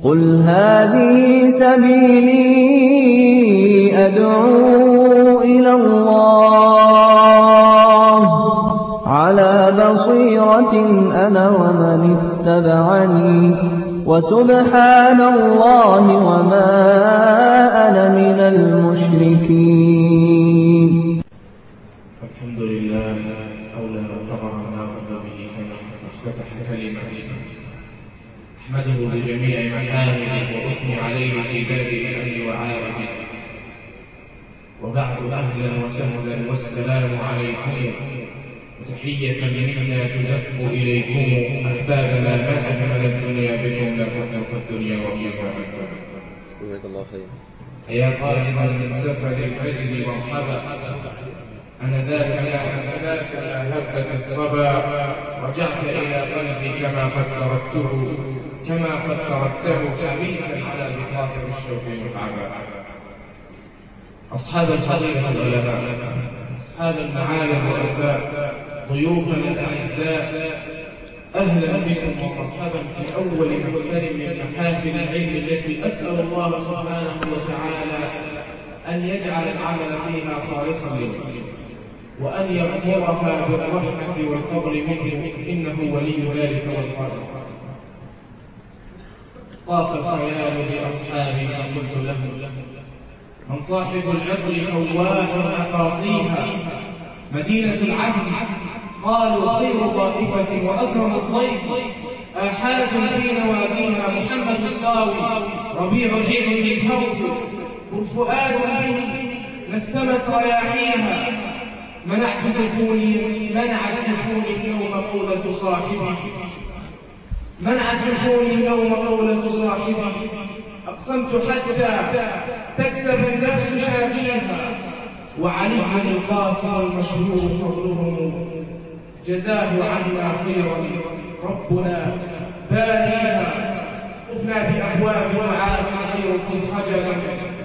قل هذه سبيلي أدعو إلى الله على بصيرة أنا ومن اتبعني وسبحان الله وما أنا من المشركين الحمد لله أولى وقرر ما قد به كما افتتح كلمة أحمده بجميع محامده وأثني عليه في باب الأمن وعائده وبعد أهلا وسهلا والسلام عليكم وتحية منا تزف إليكم أحبابنا ما أجمل الدنيا بكم لا تخلق الدنيا وفيها جزاك الله خير يا قادما من سفر الفجر مرحبا أنا ذاك يا أنساك يا هبة الصبا رجعت إلى قلبي كما قد تركته كما قد تركته كبيسا على بخاطر الشوق متعبا أصحاب الفضيلة العلماء أصحاب المعالي الرؤساء ضيوفنا الأعزاء أهلا بكم ومرحبا في أول محفل من محافل العلم التي أسأل الله سبحانه وتعالى أن يجعل العمل فيها خالصا لله وأن يغمرها بالرحمة والفضل منه إنه ولي ذلك والقدر طاف الخيال بأصحابي فقلت له من صاحب العطر فواه أقاصيها مدينة العدل قالوا خير طائفة وأكرم الضيف آحاد في نواديها محمد الصاوي ربيع العلم الفوز والفؤاد به نسمت رياحيها منعت دخولي منعت دخولي النوم قولة صاحبي منعت دخولي النوم قولة صاحبي أقسمت حتى تكسب النفس شافيها وعلي بن القاسم المشهور فضلهم جزاه عنا خيرا ربنا باريها طفنا بأبواب دعاء خيركم خجلا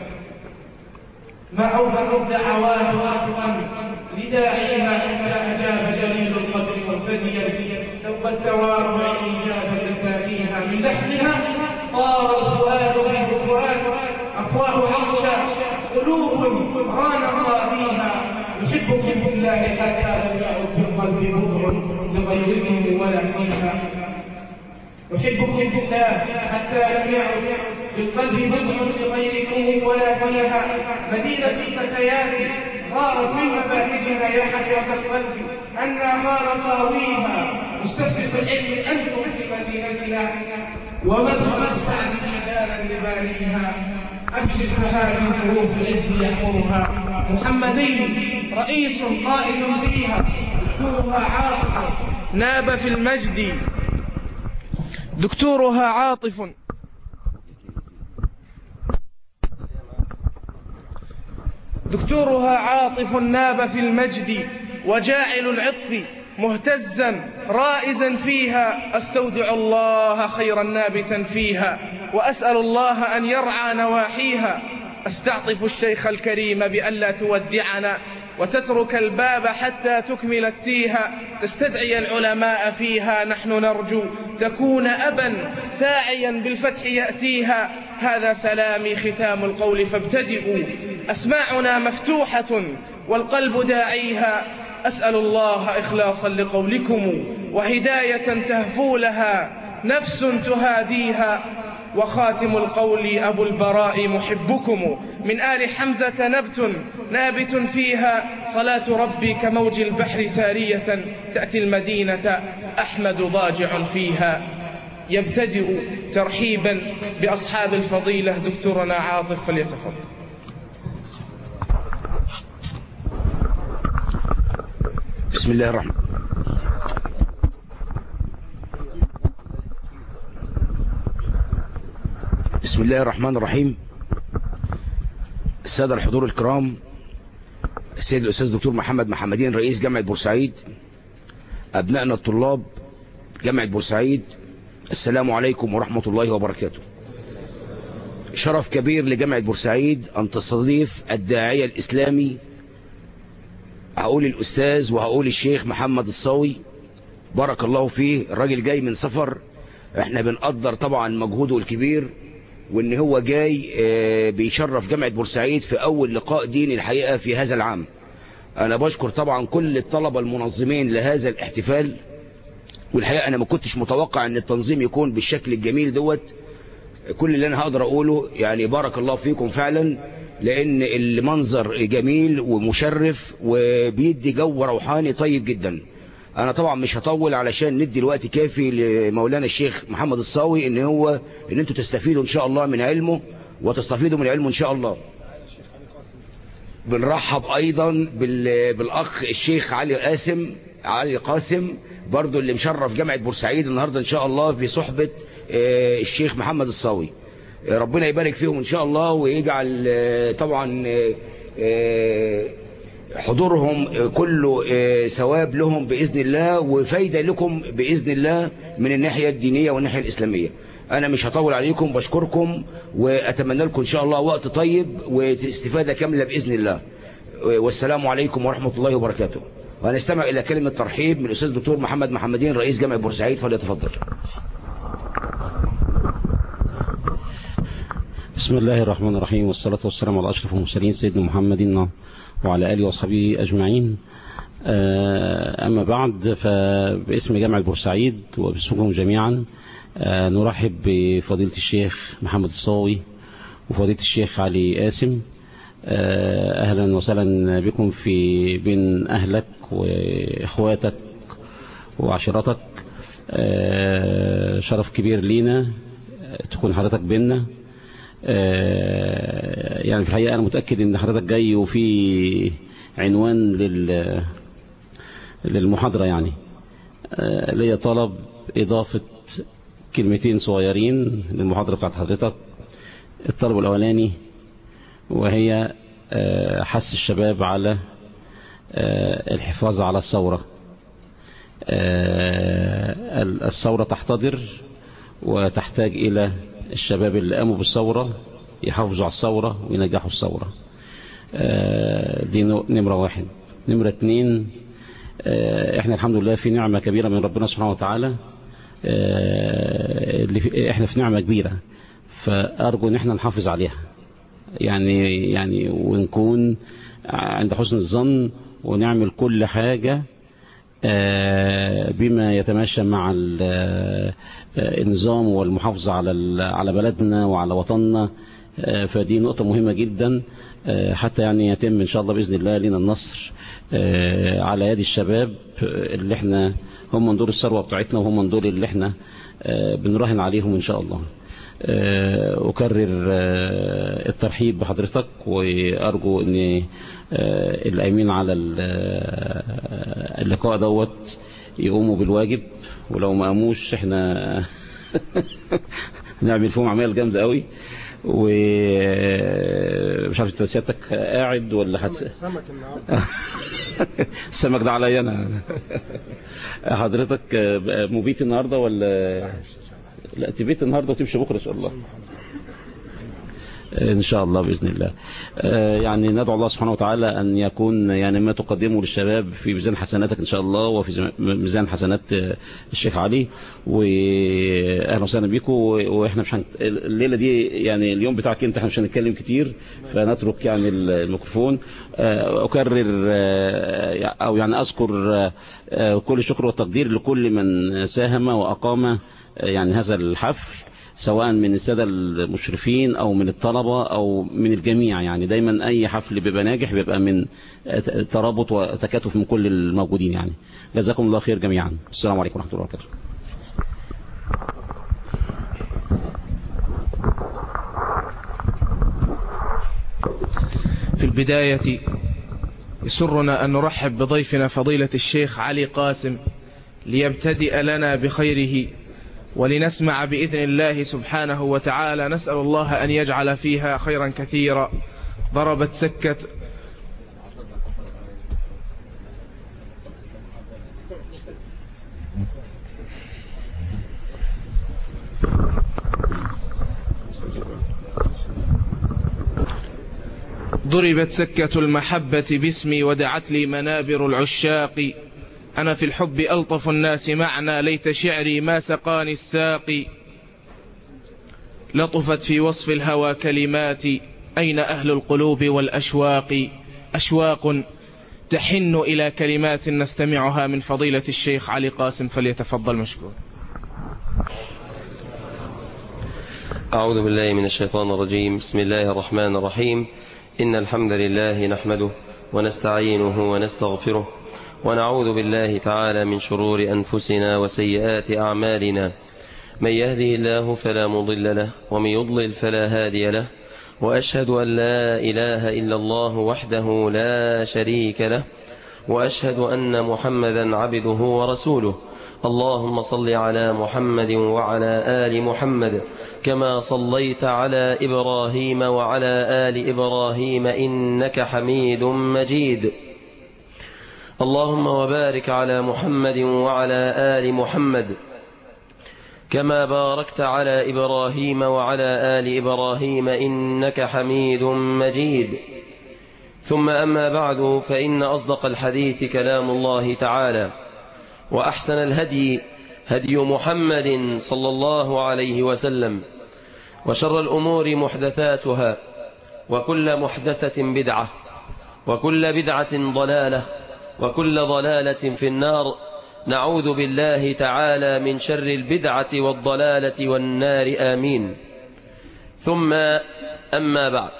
ما أوفى الدعوات حقا لداعيها حتى أجاب جليل القدر والفدي ثوب التوارع إيجاب لسانيها من لحمها طار الفؤاد في الفؤاد أفواه عطشا قلوب ران صافيها يحبكم في الله حتى لم يعد في القلب بضع لغيركم ولا فيها أحبكم في الله حتى لم يعد في القلب بضع لغيركم ولا فيها مدينة الفتيات غارت من مباهجها يا حسرة القلب أنا غار صاويها مستشرق العلم أنتم في مدينتنا ومدخل السعد ميدانا لباريها أبشر فهذه ظروف العز يحمرها محمدين رئيس قائد فيها دكتورها عاطف ناب في المجد دكتورها عاطف دكتورها عاطف ناب في المجد وجاعل العطف مهتزا رائزا فيها استودع الله خيرا نابتا فيها واسال الله ان يرعى نواحيها استعطف الشيخ الكريم بألا تودعنا وتترك الباب حتى تكمل التيها تستدعي العلماء فيها نحن نرجو تكون أبا ساعيا بالفتح يأتيها هذا سلامي ختام القول فابتدئوا أسماعنا مفتوحة والقلب داعيها أسأل الله إخلاصا لقولكم وهداية تهفو لها نفس تهاديها وخاتم القول أبو البراء محبكم من آل حمزة نبت نابت فيها صلاة ربي كموج البحر سارية تأتي المدينة أحمد ضاجع فيها يبتدئ ترحيبا بأصحاب الفضيلة دكتورنا عاطف فليتفضل بسم الله الرحمن بسم الله الرحمن الرحيم السادة الحضور الكرام السيد الأستاذ دكتور محمد محمدين رئيس جامعة بورسعيد أبنائنا الطلاب جامعة بورسعيد السلام عليكم ورحمة الله وبركاته شرف كبير لجامعة بورسعيد أن تستضيف الداعية الإسلامي هقول الأستاذ وهقول الشيخ محمد الصاوي بارك الله فيه الراجل جاي من سفر احنا بنقدر طبعا مجهوده الكبير وان هو جاي آه، بيشرف جامعة بورسعيد في اول لقاء ديني الحقيقة في هذا العام انا بشكر طبعا كل الطلبة المنظمين لهذا الاحتفال والحقيقة انا ما كنتش متوقع ان التنظيم يكون بالشكل الجميل دوت كل اللي انا هقدر اقوله يعني بارك الله فيكم فعلا لان المنظر جميل ومشرف وبيدي جو روحاني طيب جدا انا طبعا مش هطول علشان ندي الوقت كافي لمولانا الشيخ محمد الصاوي ان هو ان انتوا تستفيدوا ان شاء الله من علمه وتستفيدوا من علمه ان شاء الله بنرحب ايضا بال- بالاخ الشيخ علي قاسم علي قاسم برضو اللي مشرف جامعة بورسعيد النهاردة ان شاء الله في صحبة آه، الشيخ محمد الصاوي آه، ربنا يبارك فيهم ان شاء الله ويجعل آه، طبعا آه، آه، حضورهم آه، كله آه، ثواب لهم بإذن الله وفايدة لكم بإذن الله من الناحية الدينية والناحية الإسلامية أنا مش هطول عليكم بشكركم وأتمنى لكم إن شاء الله وقت طيب واستفادة كاملة بإذن الله والسلام عليكم ورحمة الله وبركاته وهنستمع إلى كلمة ترحيب من الأستاذ الدكتور محمد محمدين رئيس جامعة بورسعيد فليتفضل بسم الله الرحمن الرحيم والصلاة والسلام على أشرف المرسلين سيدنا محمد وعلى آله وأصحابه أجمعين آه، أما بعد فباسم جامعة بورسعيد وباسمكم جميعا آه، نرحب بفضيلة الشيخ محمد الصاوي وفضيلة الشيخ علي قاسم آه، أهلا وسهلا بكم في بين أهلك وإخواتك وعشيرتك آه، شرف كبير لينا آه، تكون حضرتك بينا آه، يعني في الحقيقة أنا متأكد إن حضرتك جاي وفي عنوان لل للمحاضرة يعني آه، ليا طلب إضافة كلمتين صغيرين للمحاضرة بتاعت حضرتك الطلب الأولاني وهي آه، حث الشباب على آه، الحفاظ على الثورة آه، الثورة تحتضر وتحتاج إلى الشباب اللي قاموا بالثورة يحافظوا على الثورة وينجحوا الثورة آه، دي نو- نمرة واحد نمرة اتنين آه، احنا الحمد لله في نعمة كبيرة من ربنا سبحانه وتعالى آه، اللي في احنا في نعمة كبيرة فأرجو ان احنا نحافظ عليها يعني يعني ونكون عند حسن الظن ونعمل كل حاجة آه، بما يتماشى مع ال- آه، النظام والمحافظة على ال- على بلدنا وعلى وطننا آه، فدي نقطة مهمة جدا آه، حتى يعني يتم إن شاء الله بإذن الله لنا النصر آه، على يد الشباب آه، اللي احنا هم من دور الثروة بتاعتنا وهم من دور اللي احنا آه، بنراهن عليهم إن شاء الله آه، أكرر آه، الترحيب بحضرتك وأرجو أن آه، القايمين على ال- آه، اللقاء دوت يقوموا بالواجب ولو ما قاموش احنا نعمل فيهم عمال جامدة قوي ومش عارف انت سيادتك قاعد ولا هت... سمك النهارده السمك ده عليا انا حضرتك مبيت النهارده ولا لا تبيت النهارده وتمشي بكره ان شاء الله ان شاء الله باذن الله آه، يعني ندعو الله سبحانه وتعالى ان يكون يعني ما تقدمه للشباب في ميزان حسناتك ان شاء الله وفي زم- ميزان حسنات آه، الشيخ علي واهلا وسهلا بيكم واحنا مش هن... الليله دي يعني اليوم بتاعك انت احنا مش هنتكلم كتير فنترك يعني الميكروفون آه، اكرر آه، او يعني اذكر آه، آه، كل شكر وتقدير لكل من ساهم واقام آه، يعني هذا الحفل سواء من السادة المشرفين أو من الطلبة أو من الجميع يعني دايما أي حفل بيبقى ناجح بيبقى من ترابط وتكاتف من كل الموجودين يعني جزاكم الله خير جميعا السلام عليكم ورحمة الله وبركاته في البداية يسرنا أن نرحب بضيفنا فضيلة الشيخ علي قاسم ليبتدئ لنا بخيره ولنسمع بإذن الله سبحانه وتعالى نسأل الله أن يجعل فيها خيرا كثيرا ضربت سكة ضربت سكة المحبة باسمي ودعت لي منابر العشاق أنا في الحب ألطف الناس معنى ليت شعري ما سقاني الساقي لطفت في وصف الهوى كلمات أين أهل القلوب والأشواق أشواق تحن إلى كلمات نستمعها من فضيلة الشيخ علي قاسم فليتفضل مشكور أعوذ بالله من الشيطان الرجيم بسم الله الرحمن الرحيم إن الحمد لله نحمده ونستعينه ونستغفره ونعوذ بالله تعالى من شرور أنفسنا وسيئات أعمالنا من يهده الله فلا مضل له ومن يضلل فلا هادي له وأشهد أن لا إله إلا الله وحده لا شريك له وأشهد أن محمدا عبده ورسوله اللهم صل على محمد وعلى آل محمد كما صليت على إبراهيم وعلى آل إبراهيم إنك حميد مجيد اللهم وبارك على محمد وعلى آل محمد كما باركت على إبراهيم وعلى آل إبراهيم إنك حميد مجيد ثم أما بعد فإن أصدق الحديث كلام الله تعالى وأحسن الهدي هدي محمد صلى الله عليه وسلم وشر الأمور محدثاتها وكل محدثة بدعة وكل بدعة ضلالة وكل ضلالة في النار نعوذ بالله تعالى من شر البدعة والضلالة والنار آمين ثم أما بعد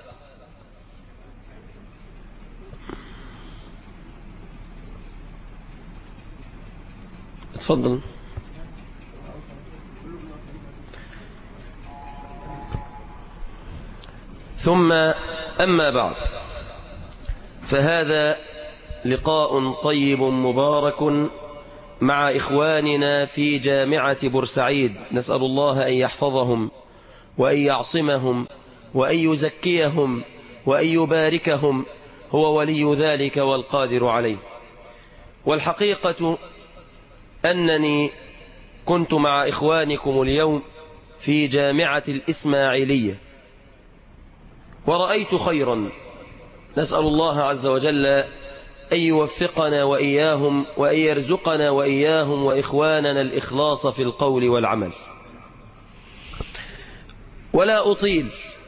تفضل ثم أما بعد فهذا لقاء طيب مبارك مع إخواننا في جامعة بورسعيد نسأل الله أن يحفظهم وأن يعصمهم وأن يزكيهم وأن يباركهم هو ولي ذلك والقادر عليه والحقيقة أنني كنت مع إخوانكم اليوم في جامعة الإسماعيلية ورأيت خيرا نسأل الله عز وجل أن يوفقنا وإياهم وأن يرزقنا وإياهم وإخواننا الإخلاص في القول والعمل ولا أطيل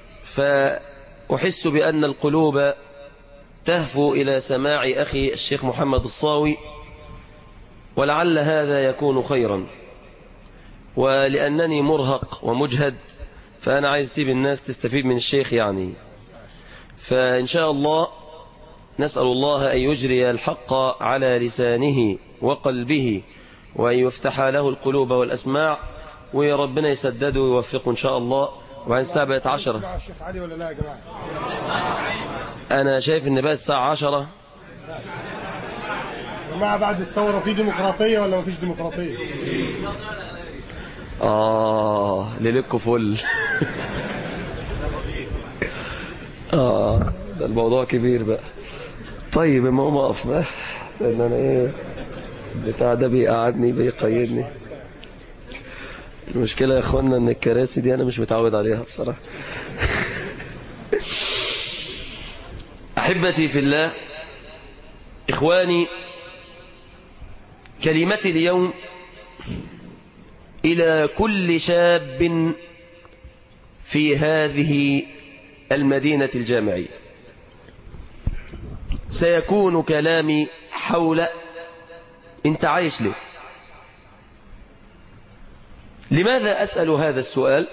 فأحس بأن القلوب تهفو إلى سماع أخي الشيخ محمد الصاوي ولعل هذا يكون خيرا ولأنني مرهق ومجهد فأنا عايز أسيب الناس تستفيد من الشيخ يعني فإن شاء الله نسأل الله أن يجري الحق على لسانه وقلبه وأن يفتح له القلوب والأسماع وربنا يسدده ويوفقه إن شاء الله وعن الساعة بقت عشرة الشيخ علي ولا لا يا جماعة أنا شايف إن بقت الساعة عشرة يا جماعة بعد الثورة في ديمقراطية ولا مفيش ديمقراطية آه ليلكوا فل آه ده الموضوع كبير بقى طيب ما هو اقف بقى لأن أنا إيه بتاع ده بيقعدني بيقيدني المشكلة يا اخوانا ان الكراسي دي انا مش متعود عليها بصراحة احبتي في الله اخواني كلمتي اليوم الى كل شاب في هذه المدينة الجامعية سيكون كلامي حول انت عايش ليه لماذا أسأل هذا السؤال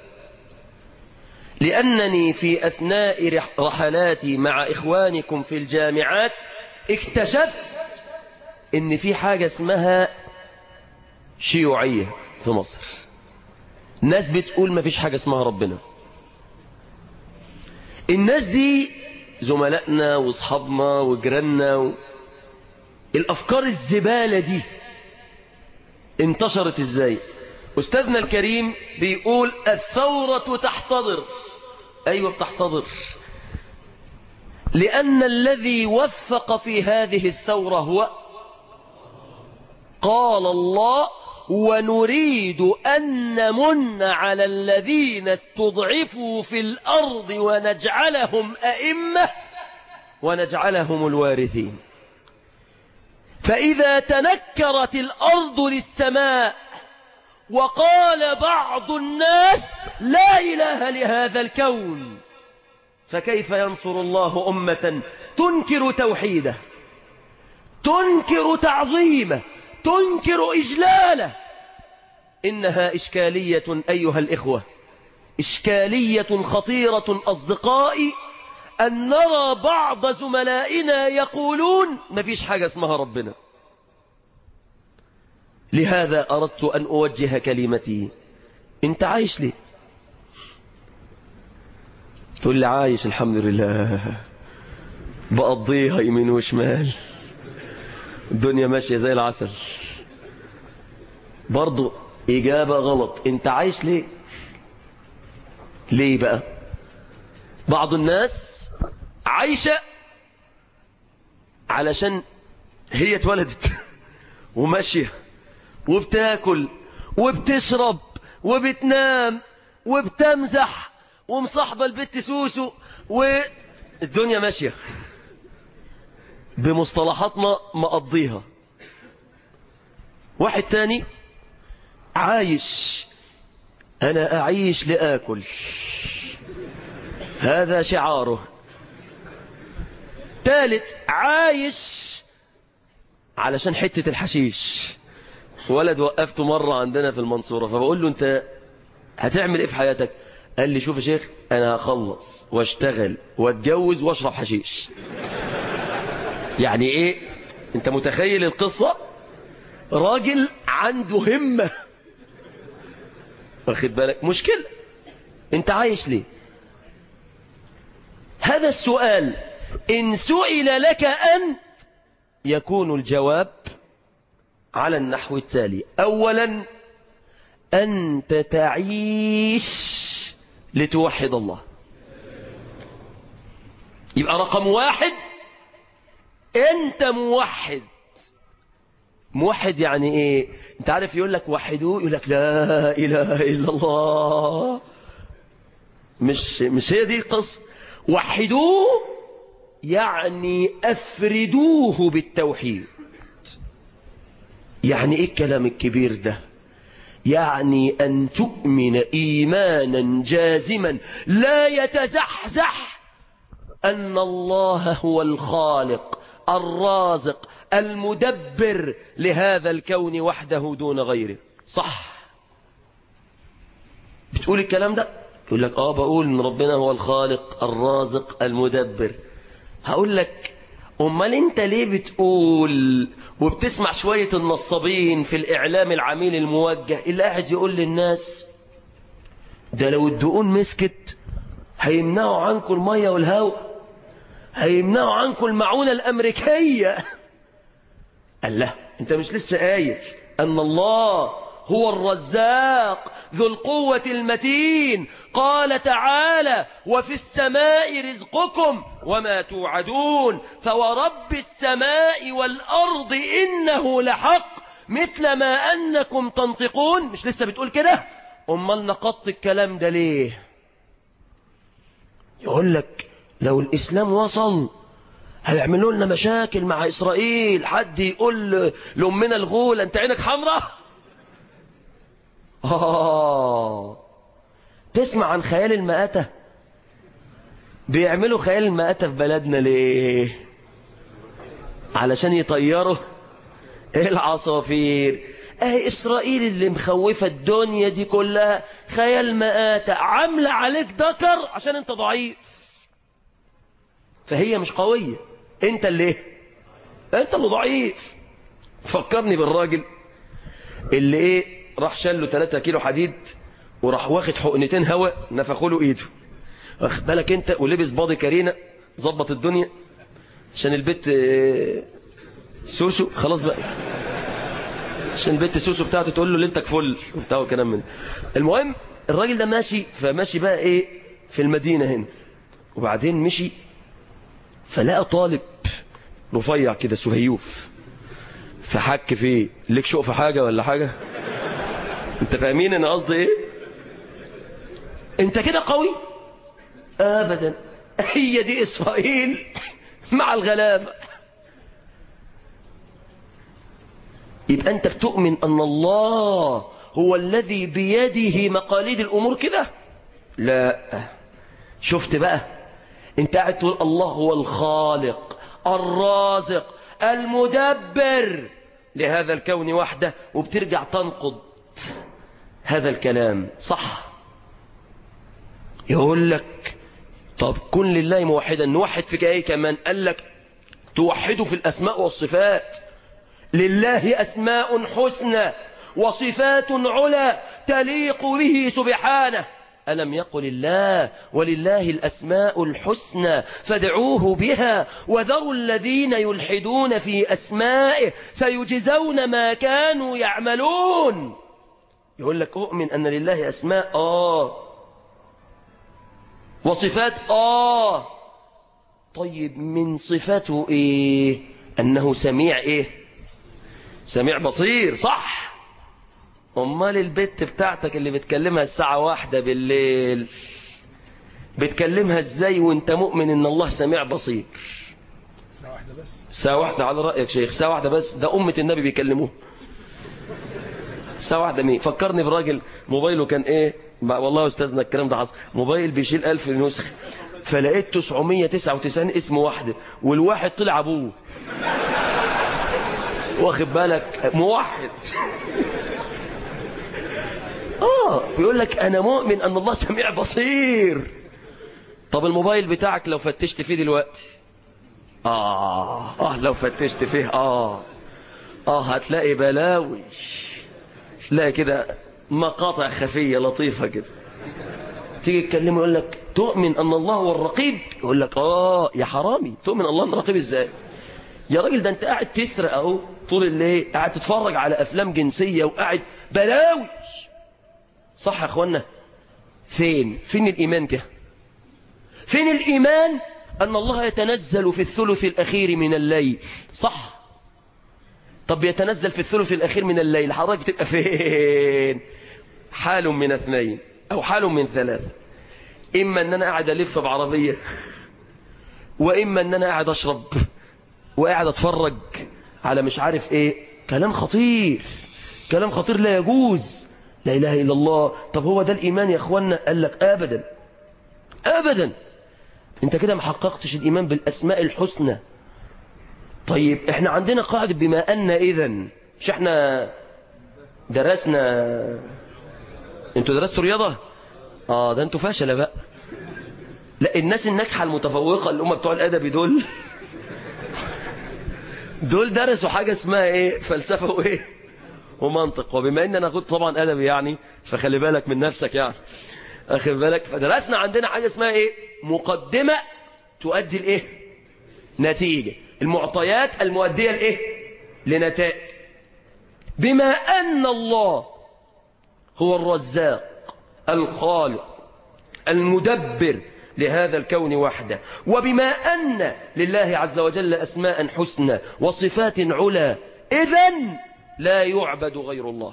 لأنني في أثناء رحلاتي مع إخوانكم في الجامعات اكتشفت ان في حاجة اسمها شيوعية في مصر الناس بتقول ما فيش حاجة اسمها ربنا الناس دي زملائنا واصحابنا وجيراننا و... الافكار الزبالة دي انتشرت ازاي استاذنا الكريم بيقول الثورة تحتضر ايوه بتحتضر لان الذي وفق في هذه الثورة هو قال الله ونريد أن نمن على الذين استضعفوا في الأرض ونجعلهم أئمة ونجعلهم الوارثين فإذا تنكرت الأرض للسماء وقال بعض الناس لا إله لهذا الكون فكيف ينصر الله أمة تنكر توحيده تنكر تعظيمه تنكر إجلاله إنها إشكالية أيها الإخوة إشكالية خطيرة أصدقائي أن نرى بعض زملائنا يقولون ما فيش حاجة اسمها ربنا لهذا أردت أن أوجه كلمتي أنت عايش ليه تقول لي عايش الحمد لله بقضيها يمين وشمال الدنيا ماشية زي العسل برضو إجابة غلط أنت عايش ليه ليه بقى بعض الناس عايشة علشان هي اتولدت وماشية وبتاكل وبتشرب وبتنام وبتمزح ومصاحبة البت سوسو والدنيا ماشية بمصطلحاتنا مقضيها واحد تاني عايش أنا أعيش لآكل هذا شعاره ثالث عايش علشان حتة الحشيش ولد وقفته مرة عندنا في المنصورة فبقول له انت هتعمل ايه في حياتك قال لي شوف يا شيخ انا هخلص واشتغل واتجوز واشرب حشيش يعني ايه انت متخيل القصة راجل عنده همة واخد بالك مشكلة انت عايش ليه هذا السؤال إن سئل لك أنت يكون الجواب على النحو التالي أولا أنت تعيش لتوحد الله يبقى رقم واحد أنت موحد موحد يعني ايه انت عارف يقول لك وحدوه يقول لك لا اله الا الله مش مش هي دي القصه وحدوه يعني افردوه بالتوحيد يعني ايه الكلام الكبير ده يعني ان تؤمن ايمانا جازما لا يتزحزح ان الله هو الخالق الرازق المدبر لهذا الكون وحده دون غيره صح بتقول الكلام ده يقول لك اه بقول ان ربنا هو الخالق الرازق المدبر هقول لك امال انت ليه بتقول وبتسمع شوية النصابين في الاعلام العميل الموجه اللي قاعد يقول للناس ده لو الدقون مسكت هيمنعوا عنكم المية والهواء هيمنعوا عنكم المعونة الامريكية قال لا انت مش لسه قايل ان الله هو الرزاق ذو القوة المتين قال تعالى وفي السماء رزقكم وما توعدون فورب السماء والأرض إنه لحق مثل ما أنكم تنطقون مش لسه بتقول كده أمال نقضت الكلام ده ليه يقول لك لو الإسلام وصل هيعملوا لنا مشاكل مع إسرائيل حد يقول لأمنا الغولة أنت عينك حمراء آه تسمع عن خيال المآتة بيعملوا خيال المآتة في بلدنا ليه علشان يطيروا العصافير اهي اسرائيل اللي مخوفة الدنيا دي كلها خيال مآتة عاملة عليك ذكر عشان انت ضعيف فهي مش قوية انت اللي ايه انت اللي ضعيف فكرني بالراجل اللي ايه راح شال له 3 كيلو حديد وراح واخد حقنتين هواء نفخوا له ايده واخد بالك انت ولبس باضي كارينا ظبط الدنيا عشان البت اه، سوسو خلاص بقى عشان البت سوسو بتاعته تقول له ليلتك فل وبتاع وكلام من ده. المهم الراجل ده ماشي فماشي بقى ايه في المدينة هنا وبعدين مشي فلقى طالب رفيع كده سهيوف فحك فيه ليك شوق في حاجة ولا حاجة انت فاهمين انا قصدي ايه انت كده قوي ابدا هي دي اسرائيل مع الغلابة يبقى انت بتؤمن ان الله هو الذي بيده مقاليد الأمور كده لا شفت بقى انت قاعد تقول الله هو الخالق الرازق المدبر لهذا الكون وحده وبترجع تنقض هذا الكلام صح يقول لك طب كن لله موحدا نوحد فيك ايه كمان قال لك توحده في الاسماء والصفات لله اسماء حسنى وصفات علا تليق به سبحانه ألم يقل الله ولله الأسماء الحسنى فادعوه بها وذروا الذين يلحدون في أسمائه سيجزون ما كانوا يعملون يقول لك أؤمن أن لله أسماء آه وصفات آه طيب من صفاته إيه أنه سميع إيه سميع بصير صح امال البت بتاعتك اللي بتكلمها الساعة واحدة بالليل بتكلمها ازاي وانت مؤمن ان الله سميع بصير ساعة واحدة بس ساعة واحدة على رأيك شيخ ساعة واحدة بس ده أمة النبي بيكلموه ساعة واحدة مين فكرني براجل موبايله كان ايه ما- والله يا استاذنا الكلام ده حصل موبايل بيشيل ألف نسخ فلقيت 999 اسم واحدة والواحد طلع ابوه واخد بالك موحد اه بيقول لك انا مؤمن ان الله سميع بصير طب الموبايل بتاعك لو فتشت فيه دلوقتي اه اه لو فتشت فيه اه اه هتلاقي بلاوي تلاقي كده مقاطع خفية لطيفة كده تيجي تكلمه يقول لك تؤمن ان الله هو الرقيب يقول لك اه يا حرامي تؤمن الله ان الرقيب ازاي يا راجل ده انت قاعد تسرق اهو طول الليل قاعد تتفرج على افلام جنسية وقاعد بلاوي صح يا اخوانا فين فين الايمان ده فين الايمان ان الله يتنزل في الثلث الاخير من الليل صح طب يتنزل في الثلث الاخير من الليل حضرتك بتبقى فين حال من اثنين او حال من ثلاثة اما ان انا قاعد الف بعربية واما ان انا قاعد اشرب وقاعد اتفرج على مش عارف ايه كلام خطير كلام خطير لا يجوز لا اله الا الله طب هو ده الايمان يا اخوانا قال لك ابدا ابدا انت كده ما حققتش الايمان بالاسماء الحسنى طيب احنا عندنا قاعدة بما ان اذا مش احنا درسنا انتوا درستوا رياضة اه ده انتوا فاشلة بقى لا الناس الناجحة المتفوقة اللي هم بتوع الادبي دول دول درسوا حاجة اسمها ايه فلسفة وايه ومنطق وبما ان انا كنت طبعا ادبي يعني فخلي بالك من نفسك يعني اخد بالك فدرسنا عندنا حاجة اسمها ايه مقدمة تؤدي لايه نتيجة المعطيات المؤدية لايه لنتائج بما ان الله هو الرزاق الخالق المدبر لهذا الكون وحده وبما أن لله عز وجل أسماء حسنى وصفات علا إذن لا يعبد غير الله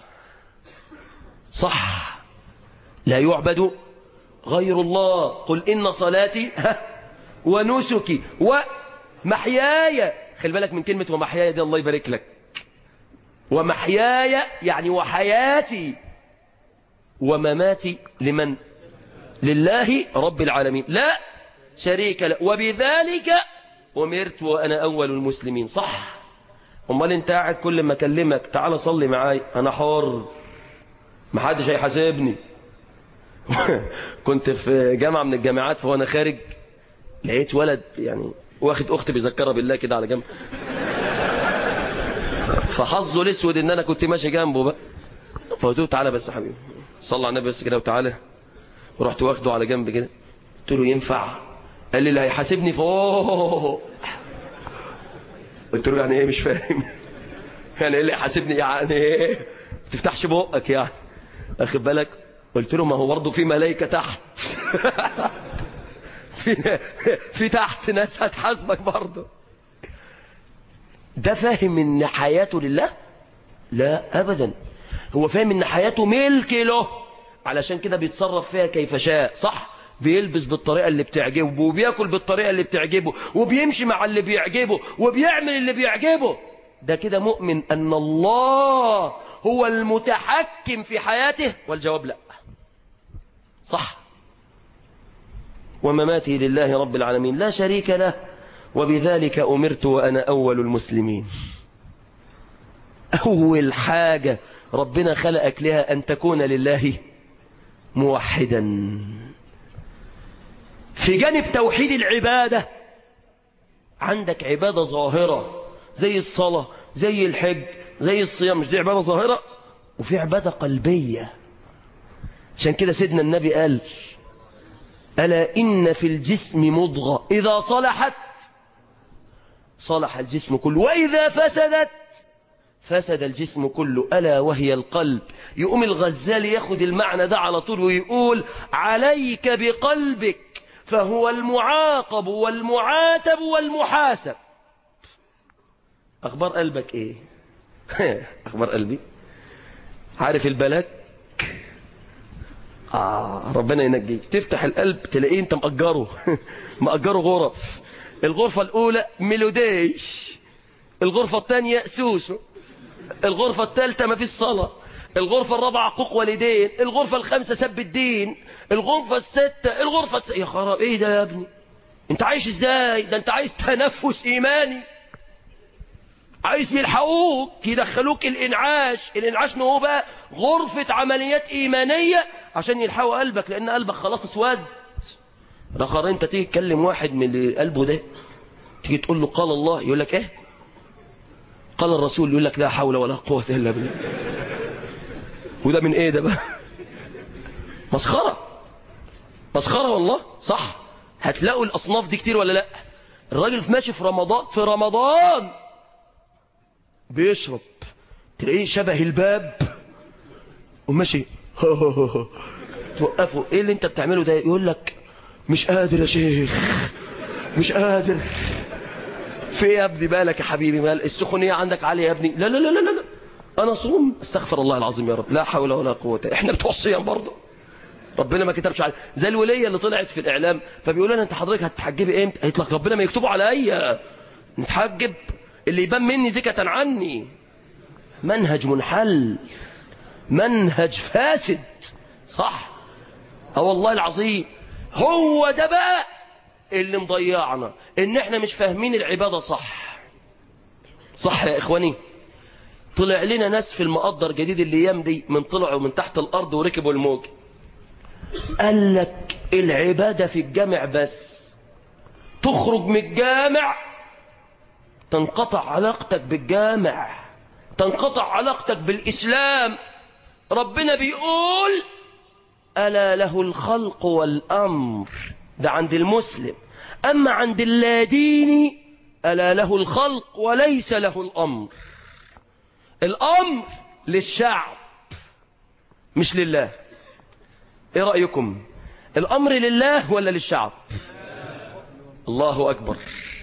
صح لا يعبد غير الله قل إن صلاتي ها، ونسكي ومحياي خلي بالك من كلمة ومحياي دي الله يبارك لك ومحياي يعني وحياتي ومماتي لمن لله رب العالمين لا شريك له وبذلك أمرت وأنا أول المسلمين صح أمال أنت قاعد كل ما أكلمك تعال صلي معاي أنا حر محدش هيحاسبني كنت في جامعة من الجامعات فوانا خارج لقيت ولد يعني واخد أختي بيذكرها بالله كده على جنب فحظه الاسود ان انا كنت ماشي جنبه بقى فقلت له تعالى بس يا حبيبي صلى على النبي بس كده وتعالى ورحت واخده على جنب كده قلت له ينفع قال لي اللي هيحاسبني فوق قلت له يعني ايه مش فاهم يعني ايه اللي هيحاسبني يعني ايه ما تفتحش بقك يعني اخد بالك قلت له ما هو برضه في ملائكه تحت في في تحت ناس هتحاسبك برضه ده فاهم ان حياته لله لا ابدا هو فاهم ان حياته ملك له علشان كده بيتصرف فيها كيف شاء صح بيلبس بالطريقة اللي بتعجبه وبياكل بالطريقة اللي بتعجبه وبيمشي مع اللي بيعجبه وبيعمل اللي بيعجبه ده كده مؤمن أن الله هو المتحكم في حياته والجواب لا صح ومماتي لله رب العالمين لا شريك له وبذلك أمرت وأنا أول المسلمين أول حاجة ربنا خلقك لها أن تكون لله موحدا في جانب توحيد العبادة عندك عبادة ظاهرة زي الصلاة زي الحج زي الصيام مش دي عبادة ظاهرة وفي عبادة قلبية عشان كده سيدنا النبي قال ألا إن في الجسم مضغة إذا صلحت صلح الجسم كله وإذا فسدت فسد الجسم كله ألا وهي القلب يقوم الغزال ياخد المعنى ده على طول ويقول عليك بقلبك فهو المعاقب والمعاتب والمحاسب أخبار قلبك إيه أخبار قلبي عارف البلاك آه ربنا ينجيك تفتح القلب تلاقيه انت مأجره مأجره غرف الغرفة الأولى ميلوديش الغرفة الثانية سوسو الغرفة الثالثة ما فيش صلاة الغرفة الرابعة عقوق والدين الغرفة الخامسة سب الدين الغرفة الستة الغرفة الس... يا خراب ايه ده يا ابني انت عايش ازاي ده انت عايز تنفس ايماني عايز يلحقوك يدخلوك الانعاش الانعاش هو بقى غرفة عمليات ايمانية عشان يلحقوا قلبك لان قلبك خلاص اسود رخر انت تيجي تكلم واحد من اللي قلبه ده تيجي تقول له قال الله يقول لك ايه قال الرسول يقول لك لا حول ولا قوة الا بالله وده من ايه ده بقى مسخرة مسخرة والله صح هتلاقوا الاصناف دي كتير ولا لا الراجل ماشي في رمضان في رمضان بيشرب تلاقيه شبه الباب وماشي توقفه ايه اللي انت بتعمله ده يقول لك مش قادر يا شيخ مش قادر في ايه يا ابني بالك يا حبيبي مال السخونيه عندك عاليه يا ابني لا لا لا لا لا انا صوم استغفر الله العظيم يا رب لا حول ولا قوه احنا بتوع الصيام برضه ربنا ما كتبش عليه زي الوليه اللي طلعت في الاعلام فبيقول لنا انت حضرتك هتحجبي امتى قالت لك ربنا ما يكتبه عليا نتحجب اللي يبان مني زكة عني منهج منحل منهج فاسد صح اه والله العظيم هو ده بقى اللي مضيعنا ان احنا مش فاهمين العبادة صح صح يا اخواني طلع لنا ناس في المقدر جديد الايام دي من طلعوا من تحت الارض وركبوا الموج قال لك العبادة في الجامع بس تخرج من الجامع تنقطع علاقتك بالجامع تنقطع علاقتك بالإسلام ربنا بيقول ألا له الخلق والأمر ده عند المسلم أما عند اللاديني ألا له الخلق وليس له الأمر الأمر للشعب مش لله ايه رأيكم الأمر لله ولا للشعب الله أكبر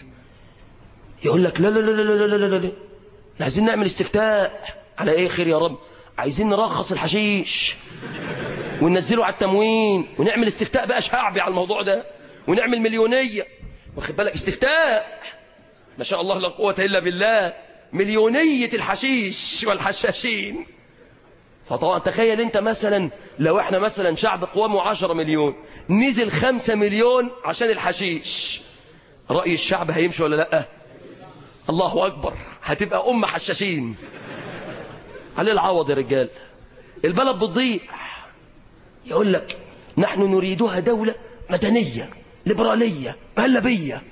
يقول لك لا لا لا لا لا لا لا لا عايزين نعمل استفتاء على ايه خير يا رب عايزين نرخص الحشيش وننزله على التموين ونعمل استفتاء بقى شعبي على الموضوع ده ونعمل مليونية واخد بالك استفتاء ما شاء الله لا قوة إلا بالله مليونية الحشيش والحشاشين فطبعا تخيل انت مثلا لو احنا مثلا شعب قوامه عشرة مليون نزل خمسة مليون عشان الحشيش رأي الشعب هيمشي ولا لأ الله أكبر هتبقى أم حشاشين عليه العوض يا رجال البلد بتضيع يقول لك نحن نريدها دولة مدنية ليبرالية مهلبية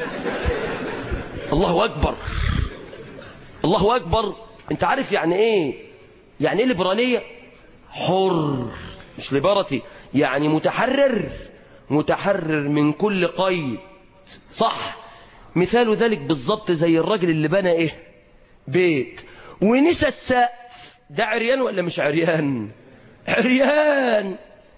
الله أكبر الله أكبر انت عارف يعني ايه يعني ايه ليبرالية حر مش ليبرتي يعني متحرر متحرر من كل قيد صح مثال ذلك بالظبط زي الراجل اللي بنى ايه بيت ونسى السقف ده عريان ولا مش عريان عريان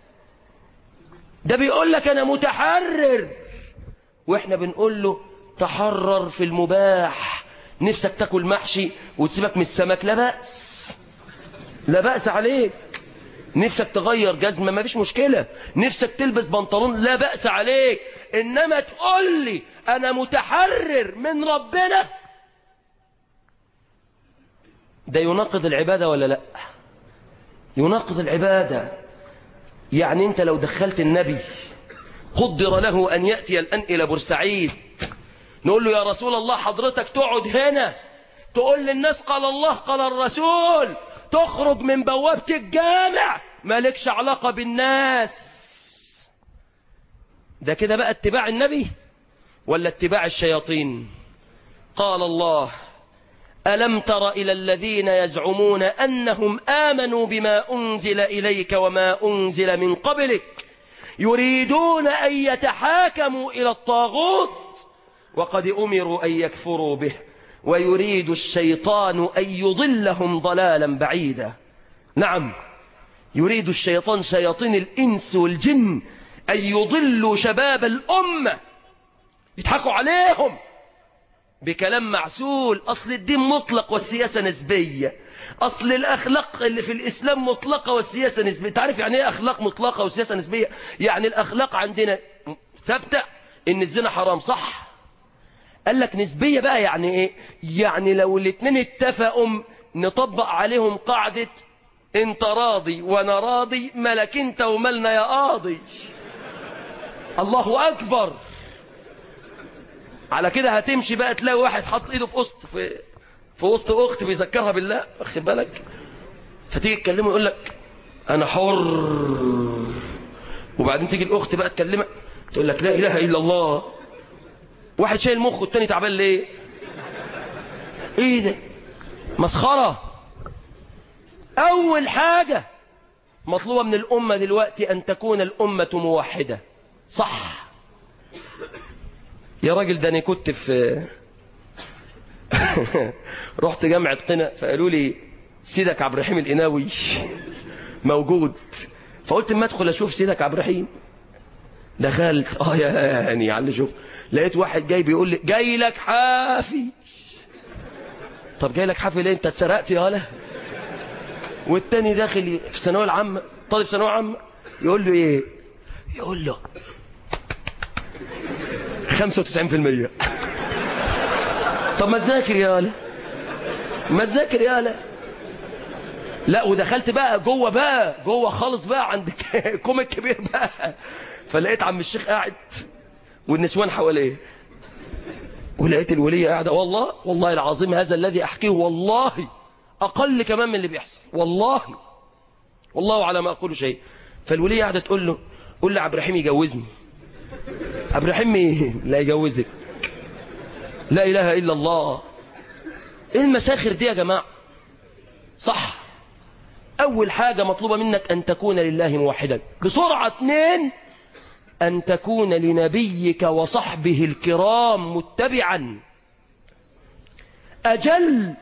ده بيقول لك انا متحرر واحنا بنقول له تحرر في المباح نفسك تاكل محشي وتسيبك من السمك لا بأس لا بأس عليك نفسك تغير جزمة ما فيش مشكلة نفسك تلبس بنطلون لا بأس عليك إنما تقول لي أنا متحرر من ربنا ده يناقض العبادة ولا لا يناقض العبادة يعني انت لو دخلت النبي قدر له ان يأتي الان الى بورسعيد نقول له يا رسول الله حضرتك تقعد هنا تقول للناس قال الله قال الرسول تخرج من بوابة الجامع مالكش علاقة بالناس ده كده بقى اتباع النبي ولا اتباع الشياطين قال الله ألم تر إلى الذين يزعمون أنهم آمنوا بما أنزل إليك وما أنزل من قبلك يريدون أن يتحاكموا إلى الطاغوت وقد أمروا أن يكفروا به ويريد الشيطان أن يضلهم ضلالا بعيدا نعم يريد الشيطان شياطين الإنس والجن أن يضلوا شباب الأمة يضحكوا عليهم بكلام معسول أصل الدين مطلق والسياسة نسبية أصل الأخلاق اللي في الإسلام مطلقة والسياسة نسبية تعرف يعني إيه أخلاق مطلقة والسياسة نسبية يعني الأخلاق عندنا ثابتة إن الزنا حرام صح قال لك نسبية بقى يعني إيه يعني لو الاتنين اتفقوا نطبق عليهم قاعدة انت راضي وانا راضي ملك انت ومالنا يا قاضي الله اكبر على كده هتمشي بقى تلاقي واحد حط ايده في وسط في في وسط اخت بيذكرها بالله واخد بالك فتيجي تكلمه يقول لك انا حر وبعدين تيجي الاخت بقى تكلمك تقول لك لا اله الا الله واحد شايل مخه والتاني تعبان ليه ايه ده مسخره اول حاجه مطلوبه من الامه دلوقتي ان تكون الامه موحده صح يا راجل ده انا كنت في رحت جامعة قنا فقالوا لي سيدك عبد الرحيم القناوي موجود فقلت اما ادخل اشوف سيدك عبد الرحيم دخلت اه يا يعني على اللي شفت لقيت واحد جاي بيقول لي جاي لك حافي طب جاي لك حافي ليه انت اتسرقت يا ولا والتاني داخل في الثانويه العامه طالب ثانويه عامه يقول له ايه يقول له 95% طب ما تذاكر يا ولا ما تذاكر يا ولا لا ودخلت بقى جوه بقى جوه خالص بقى عند كوم الكبير بقى فلقيت عم الشيخ قاعد والنسوان حواليه ولقيت الولية قاعدة والله والله العظيم هذا الذي أحكيه والله أقل كمان من اللي بيحصل والله والله على ما أقول شيء فالولية قاعدة تقول له قول لعبد الرحيم يجوزني عبد الرحيم ايه لا يجوزك لا اله الا الله ايه المساخر دي يا جماعه صح اول حاجه مطلوبه منك ان تكون لله موحدا بسرعه اثنين ان تكون لنبيك وصحبه الكرام متبعا اجل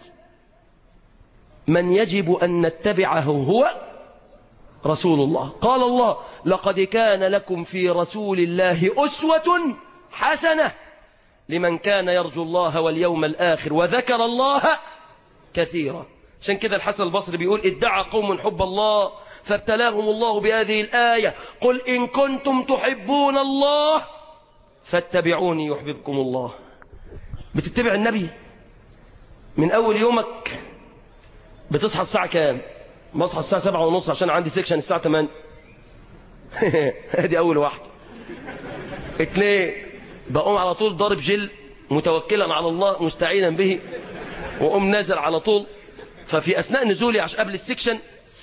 من يجب ان نتبعه هو رسول الله قال الله لقد كان لكم في رسول الله أسوة حسنة لمن كان يرجو الله واليوم الآخر وذكر الله كثيرا عشان كده الحسن البصري بيقول ادعى قوم حب الله فابتلاهم الله بهذه الآية قل إن كنتم تحبون الله فاتبعوني يحببكم الله بتتبع النبي من أول يومك بتصحى الساعة كام بصحى الساعة سبعة ونص عشان عندي سيكشن الساعة 8 ادي أول واحدة اتنين بقوم على طول ضارب جل متوكلا على الله مستعينا به وأقوم نازل على طول ففي أثناء نزولي عشان قبل السيكشن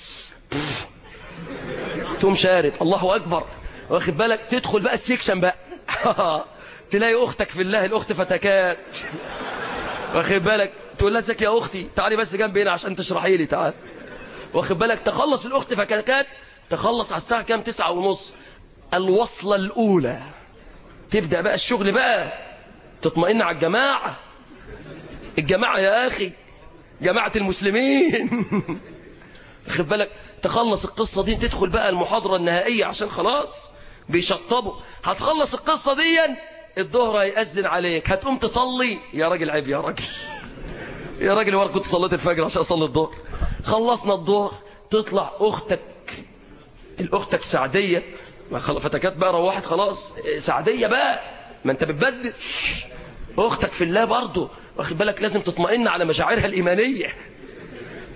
تقوم شارب الله أكبر واخد بالك تدخل بقى السيكشن بقى تلاقي أختك في الله الأخت فتكات واخد بالك تقول لها ازيك يا أختي تعالي بس جنبي هنا عشان تشرحي لي تعال واخد بالك تخلص الأخت فكاكات تخلص على الساعة كام تسعة ونص الوصلة الأولى تبدأ بقى الشغل بقى تطمئن على الجماعة الجماعة يا أخي جماعة المسلمين خد بالك تخلص القصة دي تدخل بقى المحاضرة النهائية عشان خلاص بيشطبوا هتخلص القصة دي الظهر هيأذن عليك هتقوم تصلي يا راجل عيب يا راجل يا راجل ورا كنت صليت الفجر عشان اصلي الظهر خلصنا الظهر تطلع اختك الاختك سعدية ما خل... فتكات بقى روحت خلاص سعدية بقى ما انت بتبدل اختك في الله برضه واخد بالك لازم تطمئن على مشاعرها الايمانية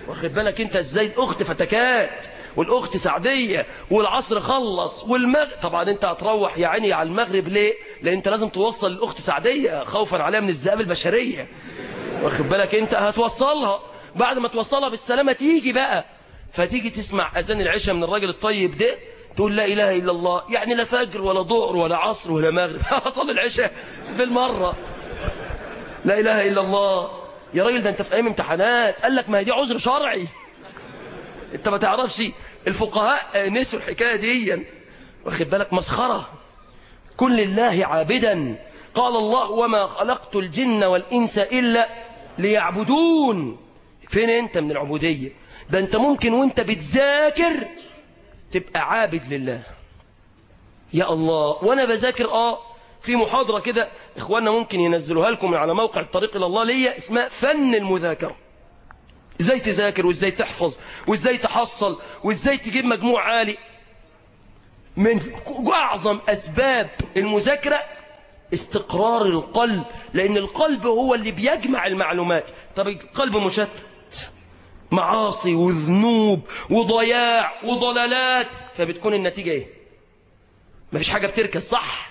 واخد بالك انت ازاي الاخت فتكات والاخت سعديه والعصر خلص والمغرب طبعا انت هتروح يا عيني على المغرب ليه لان انت لازم توصل الاخت سعديه خوفا عليها من الذئاب البشريه واخد بالك انت هتوصلها بعد ما توصلها بالسلامه تيجي بقى فتيجي تسمع اذان العشاء من الراجل الطيب ده تقول لا اله الا الله يعني لا فجر ولا ظهر ولا عصر ولا مغرب اصلي العشاء بالمره لا اله الا الله يا راجل ده انت في ايام امتحانات قال لك ما هي دي عذر شرعي انت ما تعرفش الفقهاء نسوا الحكايه دي واخد بالك مسخره كن لله عابدا قال الله وما خلقت الجن والانس الا ليعبدون فين انت من العبوديه ده انت ممكن وانت بتذاكر تبقى عابد لله يا الله وانا بذاكر اه في محاضرة كده اخواننا ممكن ينزلوها لكم من على موقع الطريق الى الله ليا اسمها فن المذاكرة ازاي تذاكر وازاي تحفظ وازاي تحصل وازاي تجيب مجموع عالي من اعظم اسباب المذاكرة استقرار القلب لان القلب هو اللي بيجمع المعلومات طب القلب مشتت معاصي وذنوب وضياع وضلالات فبتكون النتيجة ايه مفيش حاجة بتركز صح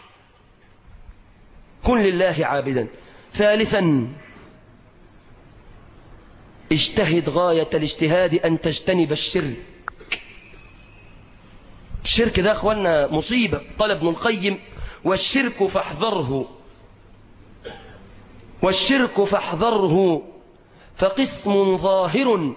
كن لله عابدا ثالثا اجتهد غاية الاجتهاد أن تجتنب الشرك الشرك ده أخوانا مصيبة قال ابن القيم والشرك فاحذره والشرك فاحذره فقسم ظاهر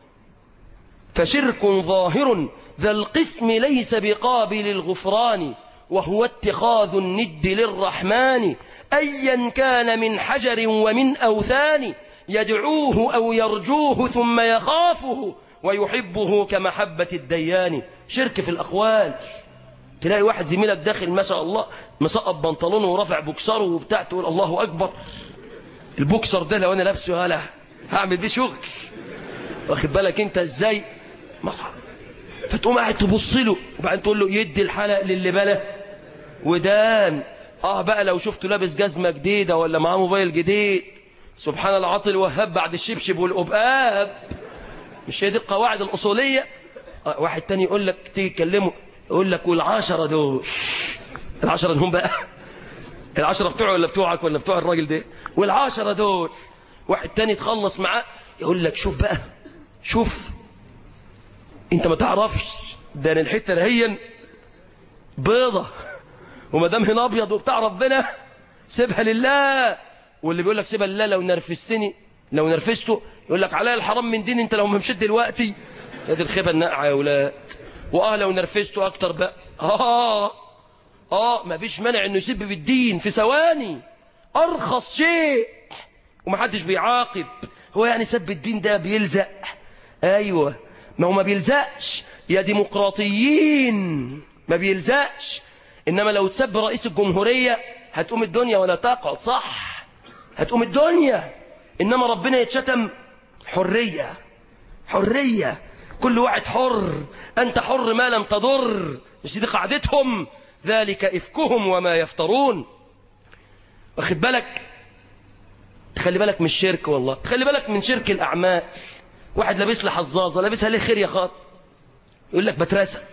فشرك ظاهر ذا القسم ليس بقابل الغفران وهو اتخاذ الند للرحمن أيا كان من حجر ومن أوثان يدعوه أو يرجوه ثم يخافه ويحبه كمحبة الديان شرك في الأقوال تلاقي واحد زميلك داخل ما شاء الله مسقط بنطلونه ورافع بوكسره وبتاع تقول الله أكبر البوكسر ده لو أنا لابسه هلا هعمل بيه شغل واخد بالك انت ازاي مطعم فتقوم قاعد تبص له وبعدين تقول له يدي الحلق للي بلا ودان اه بقى لو شفته لابس جزمه جديده ولا معاه موبايل جديد سبحان العاطي الوهاب بعد الشبشب والقباب مش هي دي القواعد الاصوليه آه واحد تاني يقول لك تيجي تكلمه يقول لك والعشره دول العشره هم بقى العشره بتوعه ولا بتوعك ولا بتوع الراجل ده والعشره دول واحد تاني تخلص معاه يقول لك شوف بقى شوف انت ما تعرفش ده انا الحته دهيا بيضه وما دام هنا ابيض وبتاع ربنا سيبها لله واللي بيقول لك سيبها لله لو نرفزتني لو نرفزته يقول لك عليا الحرام من دين انت لو ما مشيت دلوقتي يا دي الخيبه الناقعه يا ولاد واه لو نرفزته اكتر بقى اه اه ما فيش مانع انه يسب بالدين في ثواني ارخص شيء ومحدش بيعاقب هو يعني سب الدين ده بيلزق ايوه ما هو ما بيلزقش يا ديمقراطيين ما بيلزقش انما لو تسب رئيس الجمهورية هتقوم الدنيا ولا تقعد صح هتقوم الدنيا انما ربنا يتشتم حرية حرية كل واحد حر انت حر ما لم تضر مش دي قاعدتهم ذلك افكهم وما يفترون واخد بالك تخلي بالك من الشرك والله تخلي بالك من شرك الاعمال واحد لابس لي حظاظه لابسها ليه خير يا خاطر يقول لك بترسم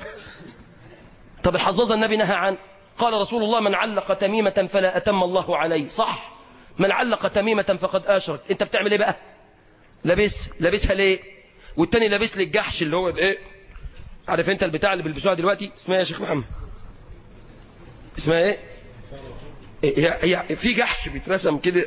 طب الحظاظه النبي نهى عن قال رسول الله من علق تميمه فلا اتم الله عليه صح من علق تميمه فقد اشرك انت بتعمل ايه بقى لابس لابسها ليه والتاني لابس لي الجحش اللي هو ايه عارف انت البتاع اللي بيلبسوها دلوقتي اسمها ايه يا شيخ محمد اسمها ايه هي هي في جحش بيترسم كده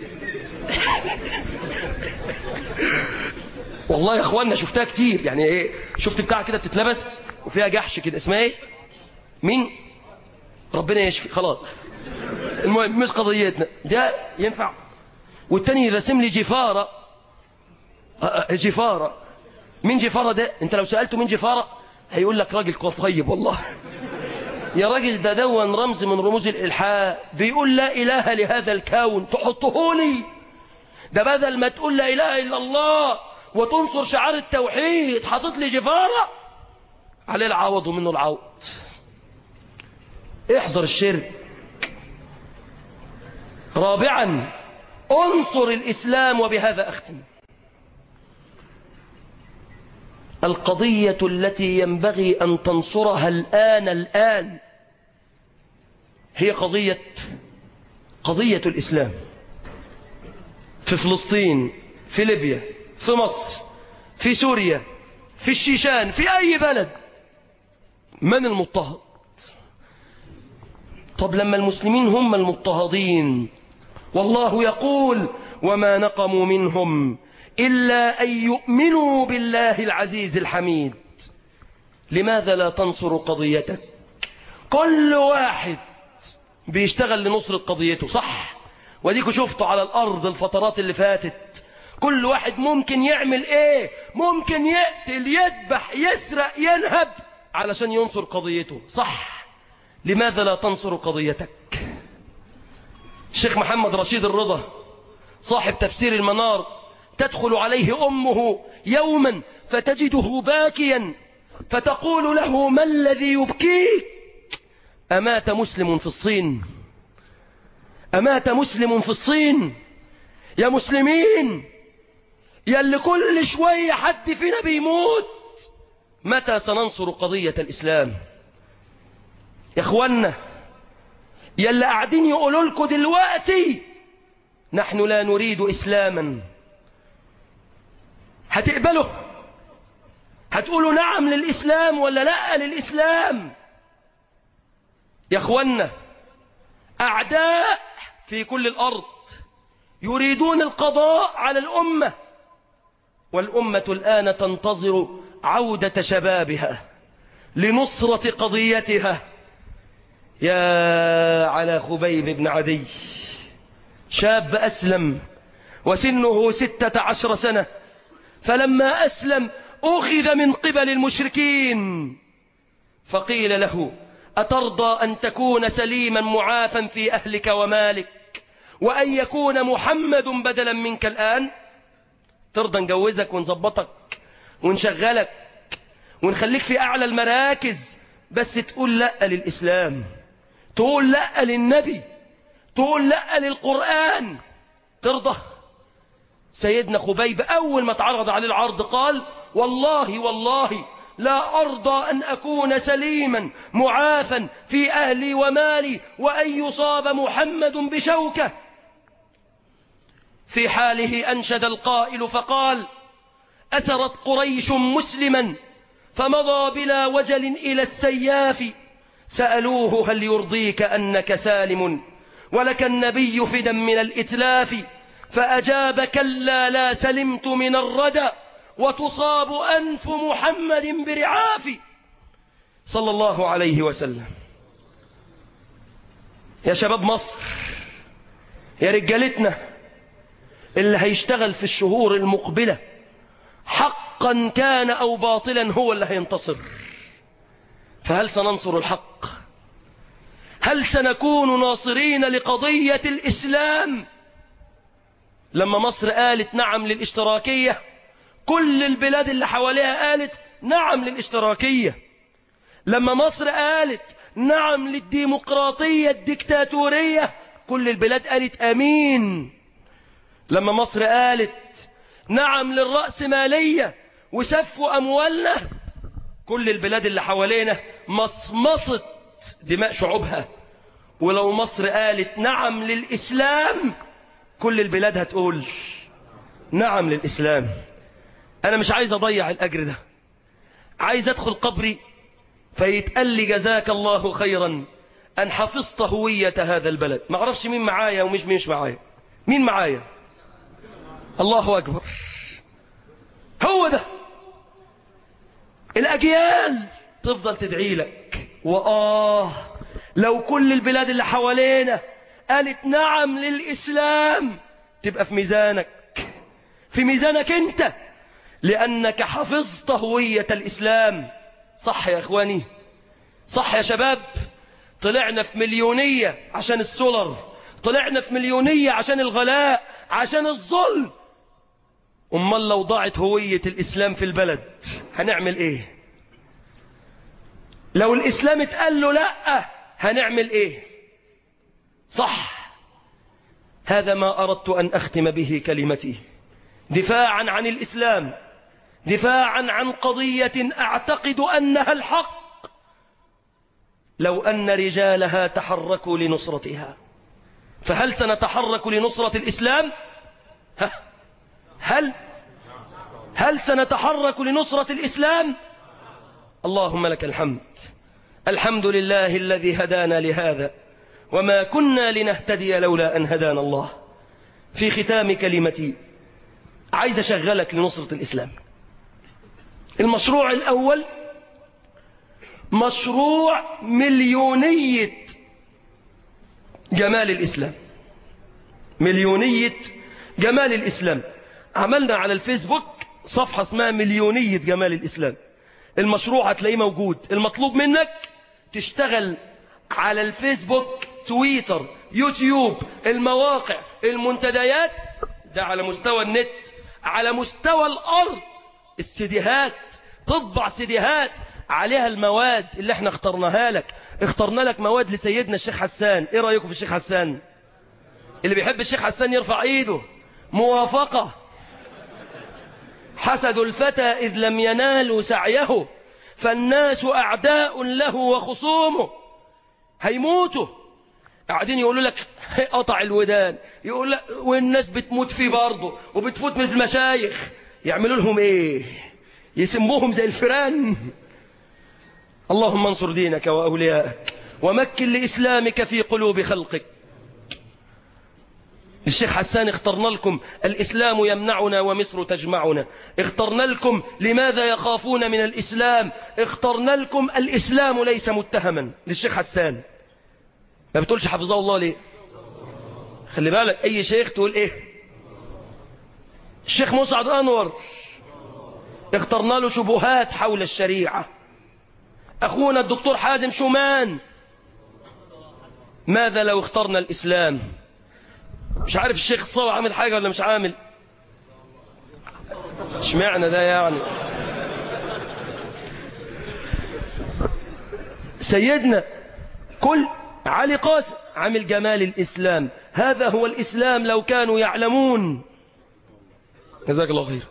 والله يا اخوانا شفتها كتير يعني ايه شفت بتاع كده بتتلبس وفيها جحش كده اسمها ايه مين ربنا يشفي خلاص المهم مش قضيتنا ده ينفع والتاني راسم لي جفاره جفاره مين جفاره ده انت لو سالته مين جفاره هيقول لك راجل طيب والله يا راجل ده دون رمز من رموز الالحاد بيقول لا اله لهذا الكون تحطه لي ده بدل ما تقول لا اله الا الله وتنصر شعار التوحيد حاطط لي جفاره عليه العوض ومنه العوض احذر الشرك رابعا انصر الاسلام وبهذا اختم القضية التي ينبغي أن تنصرها الآن الآن هي قضية قضية الإسلام في فلسطين في ليبيا في مصر في سوريا في الشيشان في أي بلد من المضطهد طب لما المسلمين هم المضطهدين والله يقول وما نقموا منهم إلا أن يؤمنوا بالله العزيز الحميد لماذا لا تنصر قضيتك كل واحد بيشتغل لنصرة قضيته صح وديكوا شفتوا على الأرض الفترات اللي فاتت كل واحد ممكن يعمل ايه ممكن يقتل يذبح يسرق ينهب علشان ينصر قضيته صح لماذا لا تنصر قضيتك الشيخ محمد رشيد الرضا صاحب تفسير المنار تدخل عليه أمه يوما فتجده باكيا فتقول له ما الذي يبكيك أمات مسلم في الصين أمات مسلم في الصين يا مسلمين يا اللي كل شوية حد فينا بيموت متى سننصر قضية الإسلام يا اخوانا يا اللي قاعدين يقولوا لكم دلوقتي نحن لا نريد إسلاما هتقبلوا هتقولوا نعم للإسلام ولا لا للإسلام يا اخوانا أعداء في كل الأرض يريدون القضاء على الأمة والأمة الآن تنتظر عودة شبابها لنصرة قضيتها يا على خبيب بن عدي شاب أسلم وسنه ستة عشر سنة فلما أسلم أخذ من قبل المشركين فقيل له أترضى أن تكون سليما معافا في أهلك ومالك وأن يكون محمد بدلا منك الآن ترضى نجوزك ونظبطك ونشغلك ونخليك في أعلى المراكز بس تقول لا للإسلام تقول لا للنبي تقول لا للقرآن ترضى سيدنا خبيب أول ما تعرض عليه العرض قال والله والله لا أرضى أن أكون سليما معافا في أهلي ومالي وأن يصاب محمد بشوكة في حاله أنشد القائل فقال أثرت قريش مسلما فمضى بلا وجل إلى السياف سألوه هل يرضيك أنك سالم ولك النبي فدا من الإتلاف فأجاب كلا لا سلمت من الردى وتصاب أنف محمد برعاف صلى الله عليه وسلم يا شباب مصر يا رجالتنا اللي هيشتغل في الشهور المقبلة حقا كان أو باطلا هو اللي هينتصر فهل سننصر الحق هل سنكون ناصرين لقضية الإسلام لما مصر قالت نعم للاشتراكية كل البلاد اللي حواليها قالت نعم للاشتراكية لما مصر قالت نعم للديمقراطية الدكتاتورية كل البلاد قالت أمين لما مصر قالت نعم للرأسمالية وسفوا أموالنا كل البلاد اللي حوالينا مصمصت دماء شعوبها ولو مصر قالت نعم للإسلام كل البلاد هتقول نعم للإسلام أنا مش عايز أضيع الأجر ده عايز أدخل قبري فيتقال لي جزاك الله خيرا أن حفظت هوية هذا البلد ما أعرفش مين معايا ومش مش معايا مين معايا الله أكبر هو ده الأجيال تفضل تدعي لك وآه لو كل البلاد اللي حوالينا قالت نعم للإسلام تبقى في ميزانك في ميزانك انت لأنك حفظت هوية الإسلام صح يا إخواني صح يا شباب طلعنا في مليونية عشان السولر طلعنا في مليونية عشان الغلاء عشان الظلم أمال لو ضاعت هوية الإسلام في البلد هنعمل إيه لو الإسلام اتقال له لأ هنعمل إيه صح هذا ما أردت أن أختم به كلمتي دفاعا عن الإسلام دفاعا عن قضية أعتقد أنها الحق لو أن رجالها تحركوا لنصرتها فهل سنتحرك لنصرة الإسلام ها؟ هل هل سنتحرك لنصرة الإسلام اللهم لك الحمد الحمد لله الذي هدانا لهذا وما كنا لنهتدي لولا أن هدانا الله في ختام كلمتي عايز أشغلك لنصرة الإسلام المشروع الأول مشروع مليونية جمال الإسلام مليونية جمال الإسلام عملنا على الفيسبوك صفحة اسمها مليونية جمال الإسلام المشروع هتلاقيه موجود المطلوب منك تشتغل على الفيسبوك تويتر يوتيوب المواقع المنتديات ده على مستوى النت على مستوى الأرض السيديهات تطبع سيديهات عليها المواد اللي احنا اخترناها لك اخترنا لك مواد لسيدنا الشيخ حسان ايه رأيكم في الشيخ حسان اللي بيحب الشيخ حسان يرفع ايده موافقة حسد الفتى إذ لم ينالوا سعيه فالناس أعداء له وخصومه هيموتوا قاعدين يقولوا لك قطع الودان يقول لك والناس بتموت فيه برضه وبتفوت من المشايخ يعملوا لهم ايه يسموهم زي الفيران اللهم انصر دينك وأولياءك ومكن لإسلامك في قلوب خلقك الشيخ حسان اخترنا لكم الإسلام يمنعنا ومصر تجمعنا اخترنا لكم لماذا يخافون من الإسلام اخترنا لكم الإسلام ليس متهما للشيخ حسان ما بتقولش حفظه الله ليه خلي بالك أي شيخ تقول إيه الشيخ مسعد أنور اخترنا له شبهات حول الشريعة أخونا الدكتور حازم شومان ماذا لو اخترنا الإسلام مش عارف الشيخ الصاوي عامل حاجة ولا مش عامل اشمعنى ده يعني سيدنا كل علي قاسم عامل جمال الإسلام هذا هو الإسلام لو كانوا يعلمون جزاك الله خير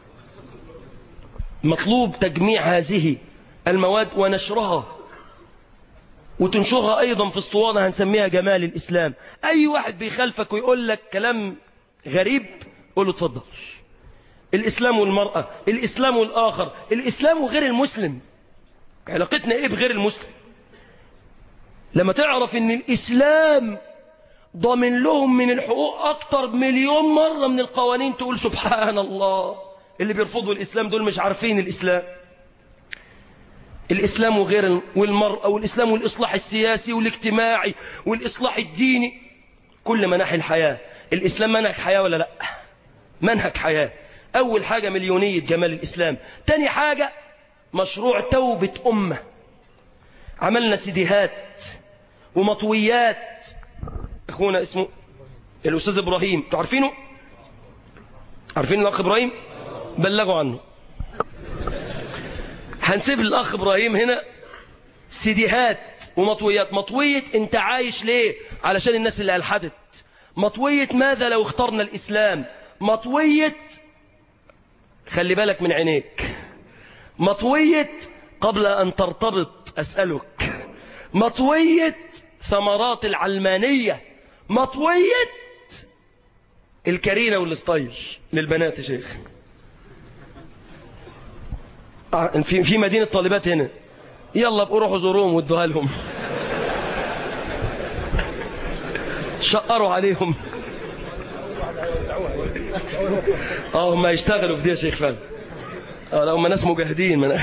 مطلوب تجميع هذه المواد ونشرها وتنشرها أيضا في اسطوانة هنسميها جمال الإسلام أي واحد بيخالفك ويقول لك كلام غريب قول له اتفضل الإسلام والمرأة الإسلام والآخر الإسلام وغير المسلم علاقتنا إيه بغير المسلم لما تعرف ان الإسلام ضامن لهم من الحقوق أكتر مليون مرة من القوانين تقول سبحان الله اللي بيرفضوا الإسلام دول مش عارفين الإسلام الإسلام وغير والمرأة والإسلام والإصلاح السياسي والاجتماعي والإصلاح الديني كل مناحي الحياة الإسلام منهج حياة ولا لا منهج حياة أول حاجة مليونية جمال الإسلام تاني حاجة مشروع توبة أمة عملنا سيديهات ومطويات أخونا اسمه الأستاذ إبراهيم تعرفينه عارفين الأخ إبراهيم بلغوا عنه هنسيب الأخ إبراهيم هنا سيديهات ومطويات مطوية انت عايش ليه علشان الناس اللي ألحدت مطوية ماذا لو اخترنا الإسلام مطوية خلي بالك من عينيك مطوية قبل أن ترتبط أسألك مطوية ثمرات العلمانية مطوية الكرينة والستايل للبنات يا شيخ آه، في في مدينة طالبات هنا يلا بقوا روحوا زوروهم وادوها لهم شقروا عليهم اه هم يشتغلوا في دي يا شيخ فعلا اه لا هم ناس مجاهدين من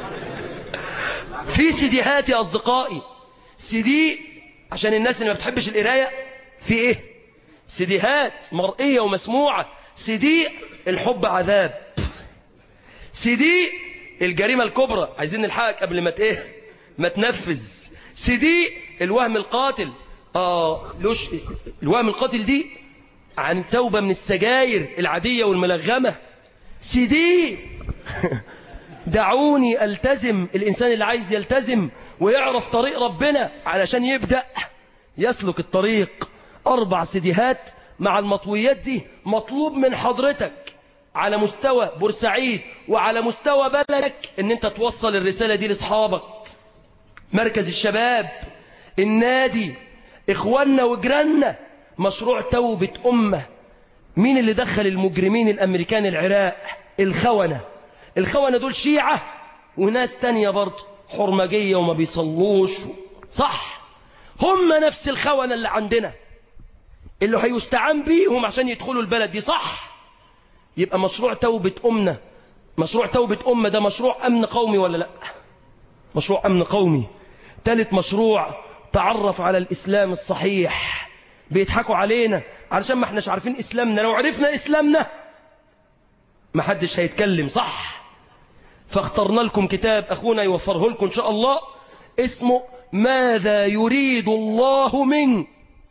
في سيديهات يا اصدقائي سيدي عشان الناس اللي ما بتحبش القرايه في ايه سيديهات مرئيه ومسموعه سيدي الحب عذاب سيدي الجريمه الكبرى عايزين نلحقك قبل ما ايه ما تنفذ سيدي الوهم القاتل اه لوش الوهم القاتل دي عن التوبه من السجاير العاديه والملغمه سيدي دعوني التزم الانسان اللي عايز يلتزم ويعرف طريق ربنا علشان يبدأ يسلك الطريق اربع سيديهات مع المطويات دي مطلوب من حضرتك على مستوى بورسعيد وعلى مستوى بلدك ان انت توصل الرسالة دي لاصحابك مركز الشباب النادي اخواننا وجيراننا مشروع توبة امة مين اللي دخل المجرمين الامريكان العراق الخونة الخونة دول شيعة وناس تانية برضه حرمجية وما بيصلوش صح هم نفس الخونة اللي عندنا اللي هيستعان بيهم عشان يدخلوا البلد دي صح يبقى مشروع توبة أمنا مشروع توبة أمة ده مشروع أمن قومي ولا لا مشروع أمن قومي ثالث مشروع تعرف على الإسلام الصحيح بيضحكوا علينا علشان ما احناش عارفين إسلامنا لو عرفنا إسلامنا ما حدش هيتكلم صح فاخترنا لكم كتاب أخونا يوفره لكم إن شاء الله اسمه ماذا يريد الله منك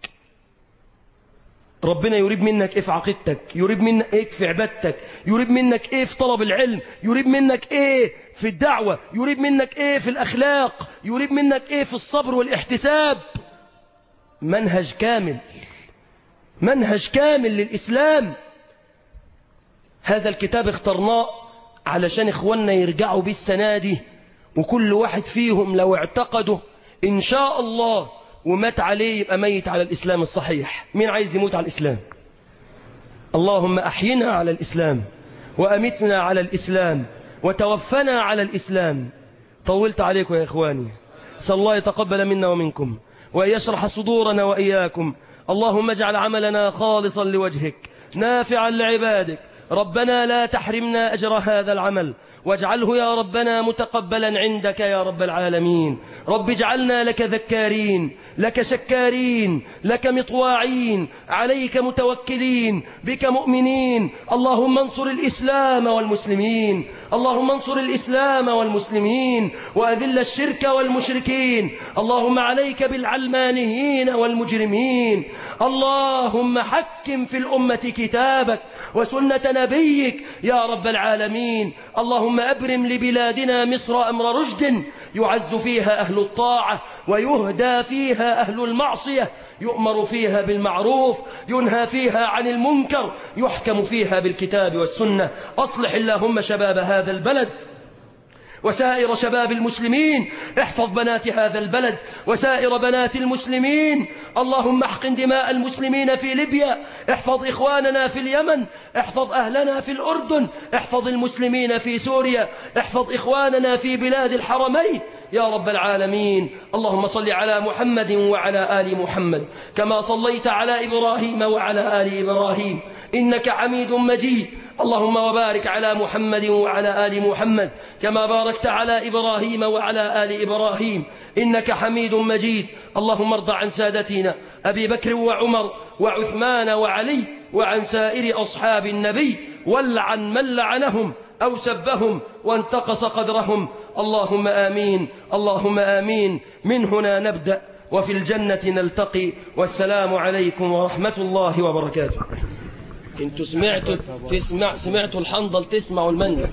ربنا يريد منك ايه في عقيدتك يريد منك ايه في عبادتك يريد منك ايه في طلب العلم يريد منك ايه في الدعوة يريد منك ايه في الاخلاق يريد منك ايه في الصبر والاحتساب منهج كامل منهج كامل للاسلام هذا الكتاب اخترناه علشان اخواننا يرجعوا بيه السنة دي وكل واحد فيهم لو اعتقده ان شاء الله ومات عليه يبقى ميت على الإسلام الصحيح مين عايز يموت على الإسلام اللهم أحينا على الإسلام وأمتنا على الإسلام وتوفنا على الإسلام طولت عليكم يا إخواني سأل الله يتقبل منا ومنكم وأن يشرح صدورنا وإياكم اللهم اجعل عملنا خالصا لوجهك نافعا لعبادك ربنا لا تحرمنا أجر هذا العمل واجعله يا ربنا متقبلا عندك يا رب العالمين رب اجعلنا لك ذكارين لك شكارين لك مطواعين عليك متوكلين بك مؤمنين اللهم انصر الإسلام والمسلمين اللهم انصر الإسلام والمسلمين وأذل الشرك والمشركين اللهم عليك بالعلمانيين والمجرمين اللهم حكم في الأمة كتابك وسنة نبيك يا رب العالمين اللهم أبرم لبلادنا مصر أمر رشد يعز فيها أهل الطاعة ويهدى فيها أهل المعصية يؤمر فيها بالمعروف ينهى فيها عن المنكر يحكم فيها بالكتاب والسنة أصلح اللهم شباب هذا البلد وسائر شباب المسلمين احفظ بنات هذا البلد وسائر بنات المسلمين اللهم احقن دماء المسلمين في ليبيا احفظ إخواننا في اليمن احفظ أهلنا في الأردن احفظ المسلمين في سوريا احفظ إخواننا في بلاد الحرمين يا رب العالمين اللهم صل على محمد وعلى آل محمد كما صليت على إبراهيم وعلى آل إبراهيم إنك حميد مجيد اللهم وبارك على محمد وعلى آل محمد كما باركت على إبراهيم وعلى آل إبراهيم إنك حميد مجيد اللهم ارض عن سادتنا أبي بكر وعمر وعثمان وعلي وعن سائر أصحاب النبي ولعن من لعنهم أو سبهم وانتقص قدرهم اللهم آمين اللهم آمين من هنا نبدأ وفي الجنة نلتقي والسلام عليكم ورحمة الله وبركاته انتوا سمعتوا تسمع سمعتوا الحنظل تسمعوا المنجل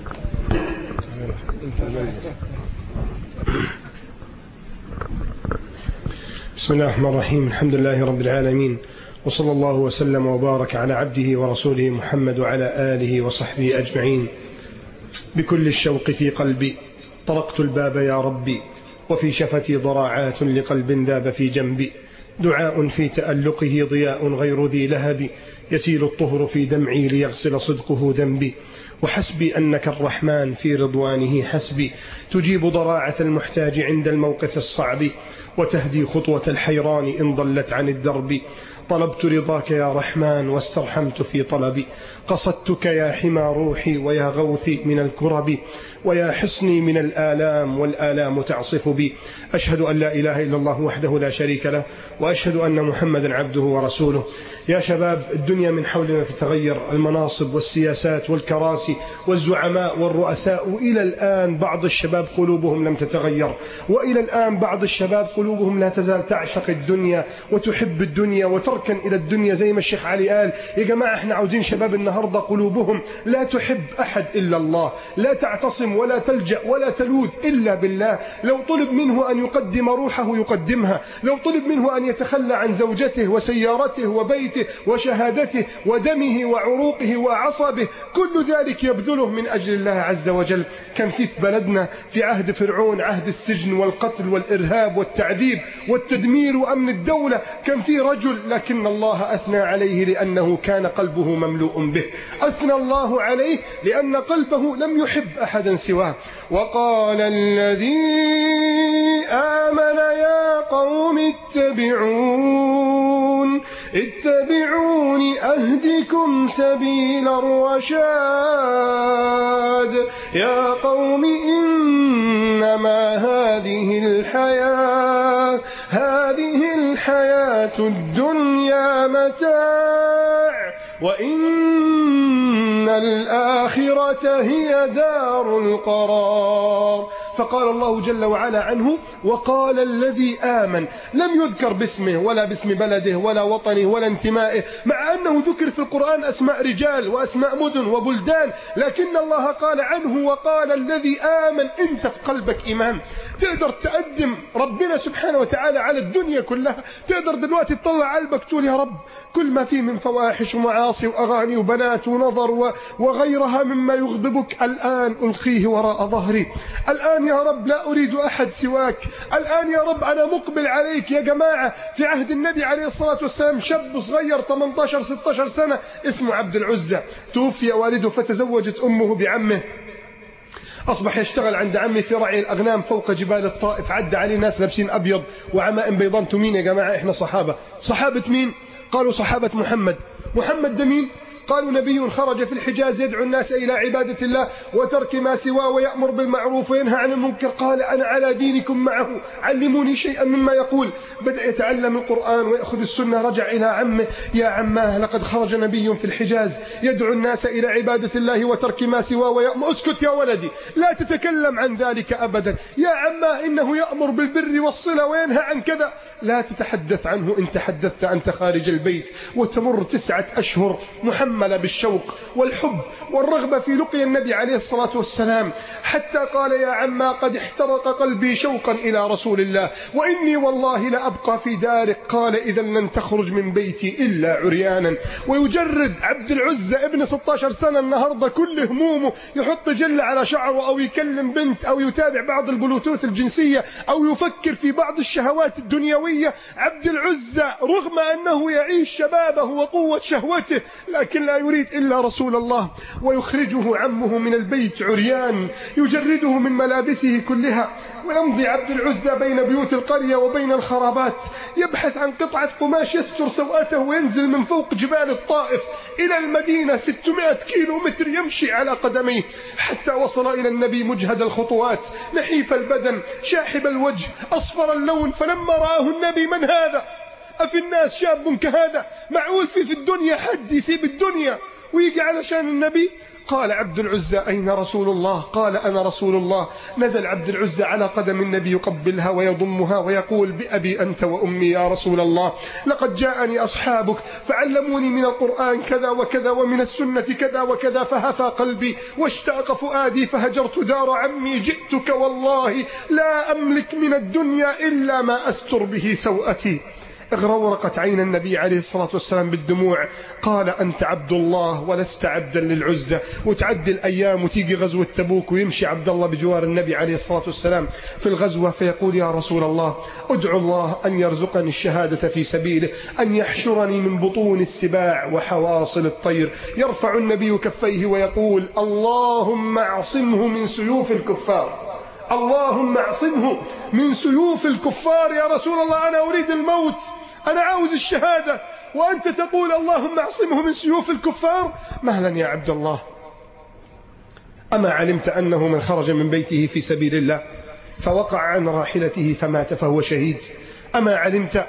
بسم الله الرحمن الرحيم الحمد لله رب العالمين وصلى الله وسلم وبارك على عبده ورسوله محمد وعلى آله وصحبه أجمعين بكل الشوق في قلبي طرقت الباب يا ربي وفي شفتي ضراعات لقلب ذاب في جنبي دعاء في تألقه ضياء غير ذي لهب يسيل الطهر في دمعي ليغسل صدقه ذنبي وحسبي أنك الرحمن في رضوانه حسبي تجيب ضراعة المحتاج عند الموقف الصعب وتهدي خطوة الحيران إن ضلت عن الدرب طلبت رضاك يا رحمن واسترحمت في طلبي قصدتك يا حمى روحي ويا غوثي من الكرب ويا حصني من الآلام والآلام تعصف بي أشهد أن لا إله إلا الله وحده لا شريك له وأشهد أن محمدا عبده ورسوله يا شباب الدنيا من حولنا تتغير المناصب والسياسات والكراسي والزعماء والرؤساء وإلى الآن بعض الشباب قلوبهم لم تتغير وإلى الآن بعض الشباب قلوبهم لا تزال تعشق الدنيا وتحب الدنيا وتركن إلى الدنيا زي ما الشيخ علي قال يا جماعة احنا عاوزين شباب النهاردة قلوبهم لا تحب أحد إلا الله لا تعتصم ولا تلجأ ولا تلوذ إلا بالله لو طلب منه أن يقدم روحه يقدمها لو طلب منه أن يتخلى عن زوجته وسيارته وبيته وشهادته ودمه وعروقه وعصبه كل ذلك يبذله من أجل الله عز وجل كان في في بلدنا في عهد فرعون عهد السجن والقتل والإرهاب والتعذيب والتدمير وأمن الدولة كان في رجل لكن الله أثنى عليه لأنه كان قلبه مملوء به أثنى الله عليه لأن قلبه لم يحب أحدا سواه وقال الذي آمن يا قوم اتبعون اتبعون أهدكم سبيل الرشاد يا قوم إنما هذه الحياة هذه الحياة الدنيا متاع وإن الآخرة هي دار القرار فقال الله جل وعلا عنه وقال الذي آمن لم يذكر باسمه ولا باسم بلده ولا وطنه ولا انتمائه مع أنه ذكر في القرآن أسماء رجال وأسماء مدن وبلدان لكن الله قال عنه وقال الذي آمن أنت في قلبك إيمان تقدر تقدم ربنا سبحانه وتعالى على الدنيا كلها تقدر دلوقتي تطلع قلبك تقول يا رب كل ما فيه من فواحش ومعاصي وأغاني وبنات ونظر وغيرها مما يغضبك الآن ألقيه وراء ظهري الآن يا رب لا أريد أحد سواك الآن يا رب أنا مقبل عليك يا جماعة في عهد النبي عليه الصلاة والسلام شاب صغير 18-16 سنة اسمه عبد العزة توفي والده فتزوجت أمه بعمه أصبح يشتغل عند عمي في رعي الأغنام فوق جبال الطائف عدى عليه ناس لابسين أبيض وعمائم بيضان مين يا جماعة إحنا صحابة صحابة مين قالوا صحابة محمد محمد ده مين قالوا نبي خرج في الحجاز يدعو الناس إلى عبادة الله وترك ما سواه ويأمر بالمعروف وينهى عن المنكر قال أنا على دينكم معه علموني شيئا مما يقول بدأ يتعلم القرآن ويأخذ السنة رجع إلى عمه يا عماه لقد خرج نبي في الحجاز يدعو الناس إلى عبادة الله وترك ما سواه ويأمر اسكت يا ولدي لا تتكلم عن ذلك أبدا يا عماه إنه يأمر بالبر والصلة وينهى عن كذا لا تتحدث عنه إن تحدثت أنت خارج البيت وتمر تسعة أشهر محملة بالشوق والحب والرغبة في لقي النبي عليه الصلاة والسلام حتى قال يا عما قد احترق قلبي شوقا إلى رسول الله وإني والله لأبقى في دارك قال إذا لن تخرج من بيتي إلا عريانا ويجرد عبد العزة ابن 16 سنة النهاردة كل همومه يحط جل على شعره أو يكلم بنت أو يتابع بعض البلوتوث الجنسية أو يفكر في بعض الشهوات الدنيوية عبد العزة رغم أنه يعيش شبابه وقوة شهوته لكن لا يريد إلا رسول الله ويخرجه عمه من البيت عريان يجرده من ملابسه كلها ويمضي عبد العزة بين بيوت القرية وبين الخرابات يبحث عن قطعة قماش يستر سوءته وينزل من فوق جبال الطائف إلى المدينة 600 كيلو متر يمشي على قدميه حتى وصل إلى النبي مجهد الخطوات نحيف البدن شاحب الوجه أصفر اللون فلما رآه النبي من هذا أفي الناس شاب كهذا معقول في في الدنيا حد يسيب الدنيا ويجي علشان النبي قال عبد العزة أين رسول الله قال أنا رسول الله نزل عبد العزة على قدم النبي يقبلها ويضمها ويقول بأبي أنت وأمي يا رسول الله لقد جاءني أصحابك فعلموني من القرآن كذا وكذا ومن السنة كذا وكذا فهفى قلبي واشتاق فؤادي فهجرت دار عمي جئتك والله لا أملك من الدنيا إلا ما أستر به سوءتي اغرورقت عين النبي عليه الصلاة والسلام بالدموع قال أنت عبد الله ولست عبدا للعزة وتعدي الأيام وتيجي غزوة تبوك ويمشي عبد الله بجوار النبي عليه الصلاة والسلام في الغزوة فيقول يا رسول الله ادعو الله أن يرزقني الشهادة في سبيله أن يحشرني من بطون السباع وحواصل الطير يرفع النبي كفيه ويقول اللهم اعصمه من سيوف الكفار اللهم اعصمه من سيوف الكفار يا رسول الله أنا أريد الموت أنا عاوز الشهادة وأنت تقول اللهم اعصمه من سيوف الكفار مهلا يا عبد الله أما علمت أنه من خرج من بيته في سبيل الله فوقع عن راحلته فمات فهو شهيد أما علمت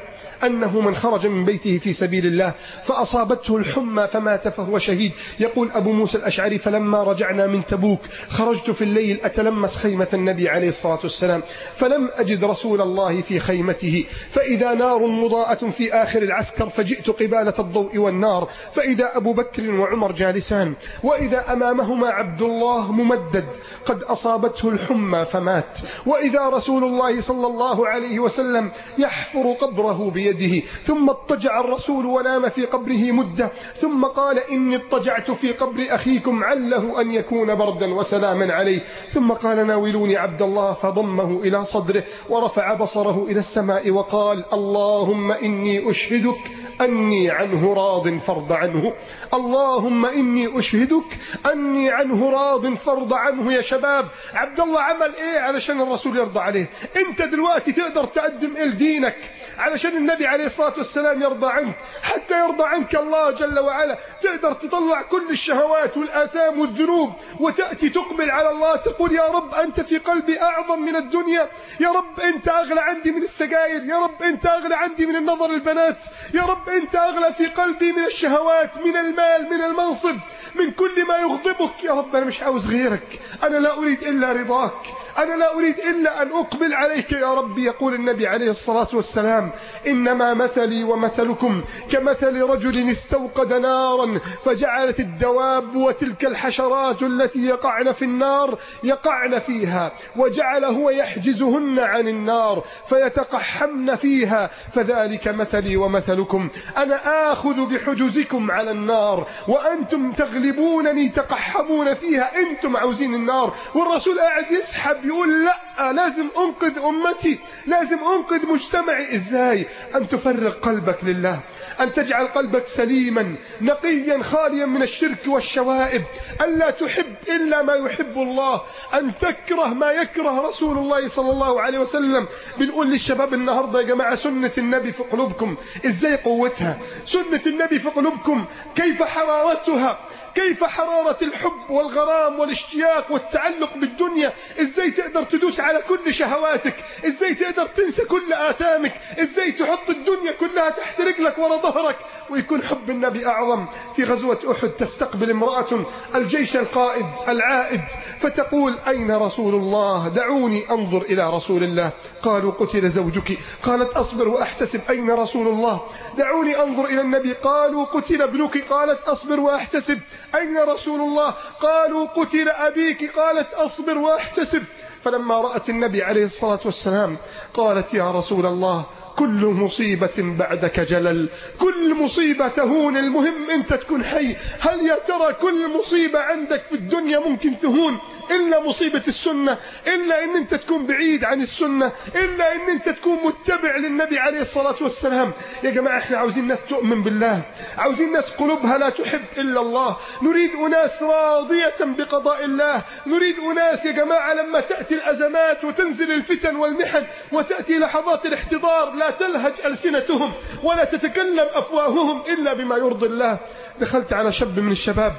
أنه من خرج من بيته في سبيل الله فأصابته الحمى فمات فهو شهيد يقول أبو موسى الأشعري فلما رجعنا من تبوك خرجت في الليل أتلمس خيمة النبي عليه الصلاة والسلام فلم أجد رسول الله في خيمته فإذا نار مضاءة في آخر العسكر فجئت قبالة الضوء والنار فإذا أبو بكر وعمر جالسان وإذا أمامهما عبد الله ممدد قد أصابته الحمى فمات وإذا رسول الله صلى الله عليه وسلم يحفر قبره بيده ثم اضطجع الرسول ونام في قبره مدة ثم قال إني اضطجعت في قبر أخيكم عله أن يكون بردا وسلاما عليه ثم قال ناولوني عبد الله فضمه إلى صدره ورفع بصره إلى السماء وقال اللهم إني أشهدك أني عنه راض فرض عنه اللهم إني أشهدك أني عنه راض فرض عنه يا شباب عبد الله عمل إيه علشان الرسول يرضى عليه أنت دلوقتي تقدر تقدم إيه لدينك علشان النبي عليه الصلاة والسلام يرضى عنك حتى يرضى عنك الله جل وعلا تقدر تطلع كل الشهوات والآثام والذنوب وتأتي تقبل على الله تقول يا رب أنت في قلبي أعظم من الدنيا يا رب أنت أغلى عندي من السجاير يا رب أنت أغلى عندي من النظر البنات يا رب أنت أغلى في قلبي من الشهوات من المال من المنصب من كل ما يغضبك يا رب أنا مش عاوز غيرك أنا لا أريد إلا رضاك أنا لا أريد إلا أن أقبل عليك يا ربي يقول النبي عليه الصلاة والسلام إنما مثلي ومثلكم كمثل رجل استوقد نارا فجعلت الدواب وتلك الحشرات التي يقعن في النار يقعن فيها وجعل هو يحجزهن عن النار فيتقحمن فيها فذلك مثلي ومثلكم أنا آخذ بحجزكم على النار وأنتم تغلبونني تقحمون فيها أنتم عاوزين النار والرسول قاعد يسحب يقول لا لازم أنقذ أمتي لازم أنقذ مجتمعي إزاي أن تفرغ قلبك لله أن تجعل قلبك سليما نقيا خاليا من الشرك والشوائب ألا تحب إلا ما يحب الله أن تكره ما يكره رسول الله صلى الله عليه وسلم بنقول للشباب النهاردة يا جماعة سنة النبي في قلوبكم إزاي قوتها سنة النبي في قلوبكم كيف حرارتها كيف حرارة الحب والغرام والاشتياق والتعلق بالدنيا ازاي تقدر تدوس على كل شهواتك ازاي تقدر تنسى كل آثامك ازاي تحط الدنيا كلها تحت رجلك ورا ظهرك ويكون حب النبي أعظم في غزوة أحد تستقبل امرأة الجيش القائد العائد فتقول أين رسول الله دعوني أنظر إلى رسول الله قالوا قتل زوجك قالت أصبر وأحتسب أين رسول الله دعوني أنظر إلى النبي قالوا قتل ابنك قالت أصبر وأحتسب أين رسول الله قالوا قتل أبيك قالت أصبر وأحتسب فلما رأت النبي عليه الصلاة والسلام قالت يا رسول الله كل مصيبة بعدك جلل كل مصيبة تهون المهم انت تكون حي هل يا ترى كل مصيبة عندك في الدنيا ممكن تهون إلا مصيبة السنة إلا أن أنت تكون بعيد عن السنة إلا أن أنت تكون متبع للنبي عليه الصلاة والسلام يا جماعة احنا عاوزين ناس تؤمن بالله عاوزين ناس قلوبها لا تحب إلا الله نريد أناس راضية بقضاء الله نريد أناس يا جماعة لما تأتي الأزمات وتنزل الفتن والمحن وتأتي لحظات الاحتضار لا تلهج ألسنتهم ولا تتكلم أفواههم إلا بما يرضي الله دخلت على شاب من الشباب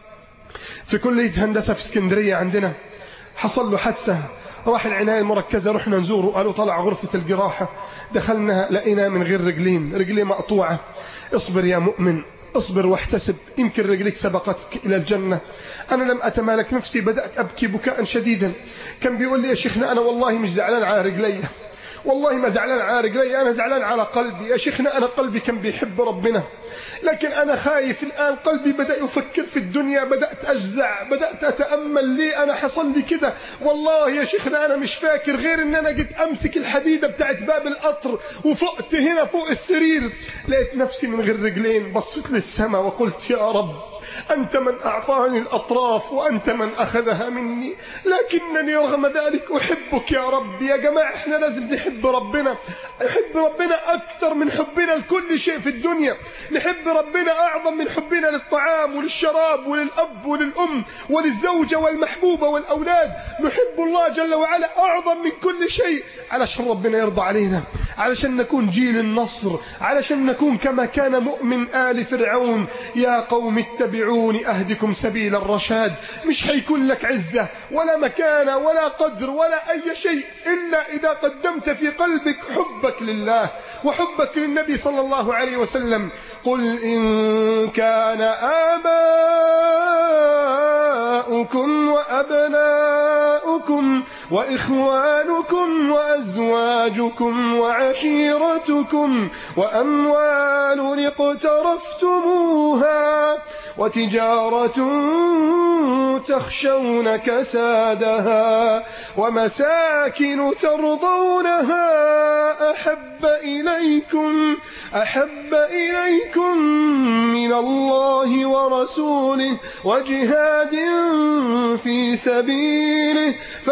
في كلية هندسة في اسكندرية عندنا حصل له حادثة راح العناية المركزة رحنا نزوره قالوا طلع غرفة الجراحة دخلنا لقينا من غير رجلين رجليه مقطوعة اصبر يا مؤمن اصبر واحتسب يمكن رجلك سبقتك إلى الجنة أنا لم أتمالك نفسي بدأت أبكي بكاء شديدا كان بيقول لي يا شيخنا أنا والله مش زعلان على رجلي والله ما زعلان على رجلي أنا زعلان على قلبي يا شيخنا أنا قلبي كان بيحب ربنا لكن أنا خايف الآن قلبي بدأ يفكر في الدنيا بدأت أجزع بدأت أتأمل ليه أنا حصل لي كده والله يا شيخنا أنا مش فاكر غير أن أنا جيت أمسك الحديدة بتاعت باب القطر وفقت هنا فوق السرير لقيت نفسي من غير رجلين بصيت للسماء وقلت يا رب أنت من أعطاني الأطراف وأنت من أخذها مني لكنني رغم ذلك أحبك يا رب يا جماعة احنا لازم نحب ربنا نحب ربنا أكثر من حبنا لكل شيء في الدنيا نحب ربنا أعظم من حبنا للطعام وللشراب وللأب وللأم وللزوجة والمحبوبة والأولاد نحب الله جل وعلا أعظم من كل شيء علشان ربنا يرضى علينا علشان نكون جيل النصر علشان نكون كما كان مؤمن آل فرعون يا قوم اتبعوني أهدكم سبيل الرشاد مش هيكون لك عزة ولا مكانة ولا قدر ولا أي شيء إلا إذا قدمت في قلبك حبك لله وحبك للنبي صلى الله عليه وسلم قل إن كان آباؤكم وأبناؤكم وإخوانكم وأزواجكم وعشيرتكم وأموال اقترفتموها وتجارة تخشون كسادها ومساكن ترضونها أحب إليكم أحب إليكم من الله ورسوله وجهاد في سبيله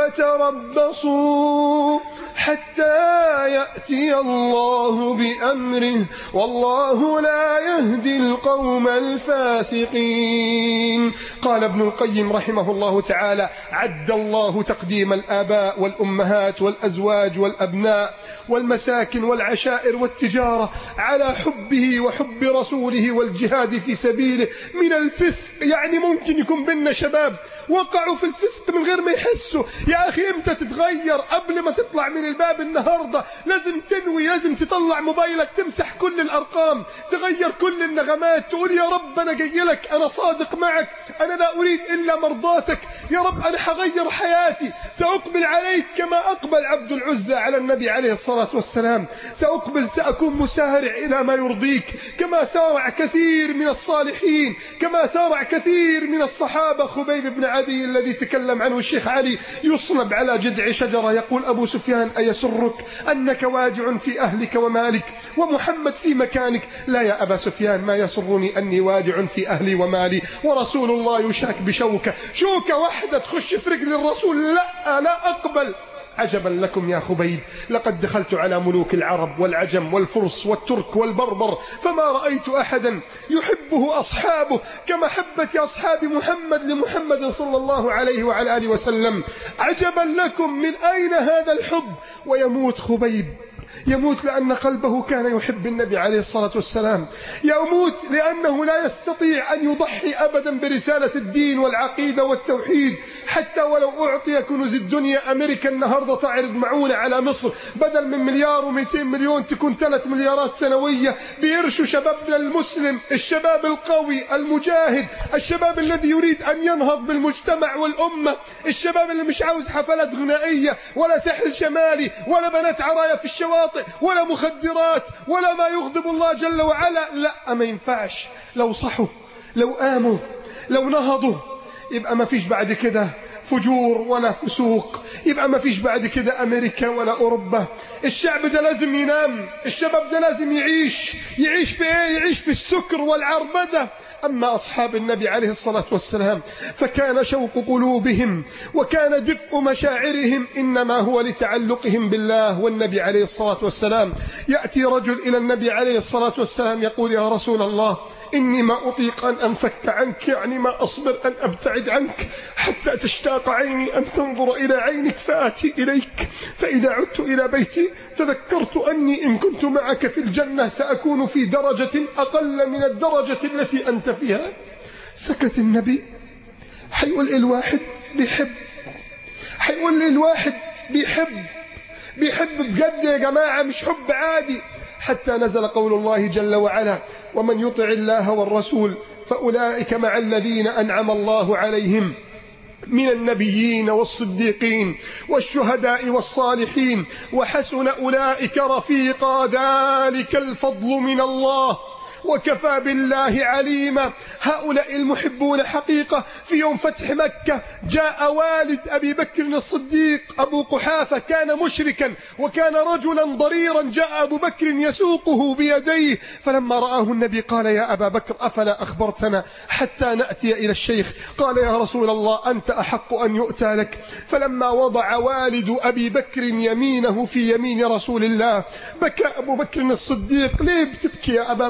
فتربصوا حتى يأتي الله بأمره والله لا يهدي القوم الفاسقين قال ابن القيم رحمه الله تعالى عد الله تقديم الآباء والأمهات والأزواج والأبناء والمساكن والعشائر والتجارة على حبه وحب رسوله والجهاد في سبيله من الفسق يعني ممكن يكون بيننا شباب وقعوا في الفسق من غير ما يحسوا يا أخي امتى تتغير قبل ما تطلع من الباب النهاردة لازم تنوي لازم تطلع موبايلك تمسح كل الأرقام تغير كل النغمات تقول يا رب أنا جاي لك أنا صادق معك أنا لا أريد إلا مرضاتك يا رب أنا حغير حياتي سأقبل عليك كما أقبل عبد العزى على النبي عليه الصلاة والسلام سأقبل سأكون مسارع إلى ما يرضيك كما سارع كثير من الصالحين كما سارع كثير من الصحابة خبيب بن عدي الذي تكلم عنه الشيخ علي يصلب على جذع شجرة يقول أبو سفيان أيسرك أنك واجع في أهلك ومالك ومحمد في مكانك لا يا أبا سفيان ما يسرني أني واجع في أهلي ومالي ورسول الله يشاك بشوكة شوكة واحدة تخش في رجل الرسول لا لا أقبل عجبا لكم يا خبيب لقد دخلت على ملوك العرب والعجم والفرس والترك والبربر فما رأيت أحدا يحبه أصحابه كمحبة أصحاب محمد لمحمد صلى الله عليه وعلى آله وسلم عجبا لكم من أين هذا الحب ويموت خبيب يموت لأن قلبه كان يحب النبي عليه الصلاة والسلام يموت لأنه لا يستطيع أن يضحي أبدا برسالة الدين والعقيدة والتوحيد حتى ولو أعطي كنوز الدنيا أمريكا النهاردة تعرض معونة على مصر بدل من مليار و200 مليون تكون ثلاث مليارات سنوية بيرشوا شبابنا المسلم الشباب القوي المجاهد الشباب الذي يريد أن ينهض بالمجتمع والأمة الشباب اللي مش عاوز حفلات غنائية ولا سحر شمالي ولا بنات عرايا في الشواطئ ولا مخدرات ولا ما يغضب الله جل وعلا لا ما ينفعش لو صحوا لو قاموا لو نهضوا يبقى ما فيش بعد كده فجور ولا فسوق يبقى ما فيش بعد كده أمريكا ولا أوروبا الشعب ده لازم ينام الشباب ده لازم يعيش يعيش في ايه يعيش في السكر والعربدة أما أصحاب النبي عليه الصلاة والسلام فكان شوق قلوبهم وكان دفء مشاعرهم إنما هو لتعلقهم بالله والنبي عليه الصلاة والسلام يأتي رجل إلى النبي عليه الصلاة والسلام يقول يا رسول الله إني ما أطيق أن أنفك عنك يعني ما أصبر أن أبتعد عنك حتى تشتاق عيني أن تنظر إلى عينك فآتي إليك فإذا عدت إلى بيتي تذكرت أني إن كنت معك في الجنة سأكون في درجة أقل من الدرجة التي أنت فيها سكت النبي حيقول الواحد بيحب حيقول لي الواحد بيحب بيحب بجد يا جماعة مش حب عادي حتى نزل قول الله جل وعلا ومن يطع الله والرسول فأولئك مع الذين أنعم الله عليهم من النبيين والصديقين والشهداء والصالحين وحسن أولئك رفيقا ذلك الفضل من الله وكفى بالله عليما هؤلاء المحبون حقيقة في يوم فتح مكة جاء والد أبي بكر الصديق أبو قحافة كان مشركا وكان رجلا ضريرا جاء أبو بكر يسوقه بيديه فلما رآه النبي قال يا أبا بكر أفلا أخبرتنا حتى نأتي إلى الشيخ قال يا رسول الله أنت أحق أن يؤتى لك فلما وضع والد أبي بكر يمينه في يمين رسول الله بكى أبو بكر الصديق ليه بتبكي يا أبا بكر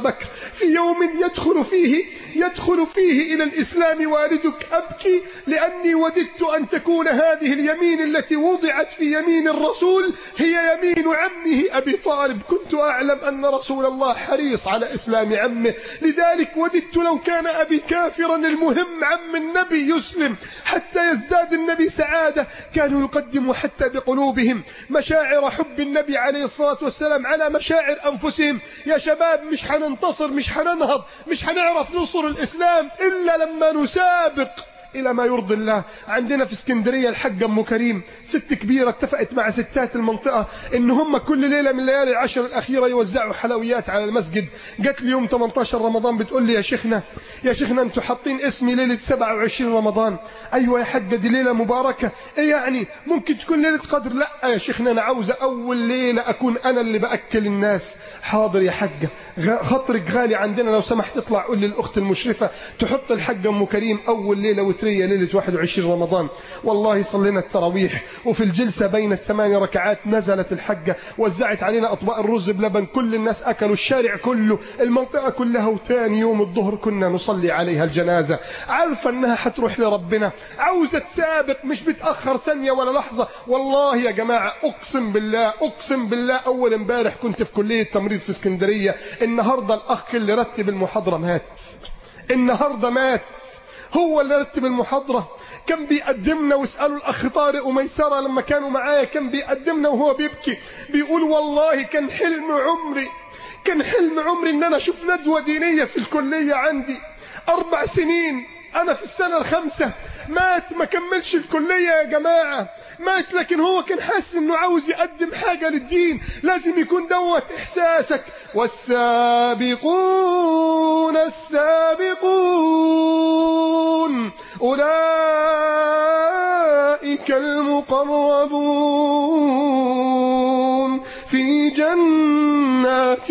في يوم يدخل فيه يدخل فيه إلى الإسلام والدك أبكي لأني وددت أن تكون هذه اليمين التي وضعت في يمين الرسول هي يمين عمه أبي طالب كنت أعلم أن رسول الله حريص على إسلام عمه لذلك وددت لو كان أبي كافرا المهم عم النبي يسلم حتى يزداد النبي سعادة كانوا يقدموا حتى بقلوبهم مشاعر حب النبي عليه الصلاة والسلام على مشاعر أنفسهم يا شباب مش حننتصر مش حننهض مش حنعرف نصر الإسلام إلا لما نسابق إلى ما يرضي الله عندنا في اسكندرية الحاج أم كريم ست كبيرة اتفقت مع ستات المنطقة إن هم كل ليلة من ليالي العشر الأخيرة يوزعوا حلويات على المسجد جت لي يوم 18 رمضان بتقول لي يا شيخنا يا شيخنا انتوا حاطين اسمي ليلة 27 رمضان أيوة يا حاجة دي ليلة مباركة إيه يعني ممكن تكون ليلة قدر لا يا شيخنا أنا عاوزة أول ليلة أكون أنا اللي بأكل الناس حاضر يا حاجة غ- خطرك غالي عندنا لو سمحت تطلع قول للأخت المشرفة تحط الحاجة أم كريم أول ليلة وترية ليلة 21 رمضان والله صلينا التراويح وفي الجلسة بين الثمان ركعات نزلت الحجة وزعت علينا أطباق الرز بلبن كل الناس أكلوا الشارع كله المنطقة كلها وتاني يوم الظهر كنا نصلي عليها الجنازة عارفة أنها حتروح لربنا عاوزة تسابق مش بتأخر ثانية ولا لحظة والله يا جماعة أقسم بالله أقسم بالله أول امبارح كنت في كلية تمريض في اسكندرية النهاردة الأخ اللي رتب المحاضرة مات النهاردة مات هو اللي رتب المحاضرة كان بيقدمنا واسألوا الأخ طارق وميسرة لما كانوا معايا كان بيقدمنا وهو بيبكي بيقول والله كان حلم عمري كان حلم عمري ان انا اشوف ندوة دينية في الكلية عندي اربع سنين انا في السنة الخامسة مات ما كملش الكلية يا جماعة مات لكن هو كان حاسس انه عاوز يقدم حاجة للدين لازم يكون دوت احساسك والسابقون السابقون اولئك المقربون في جنات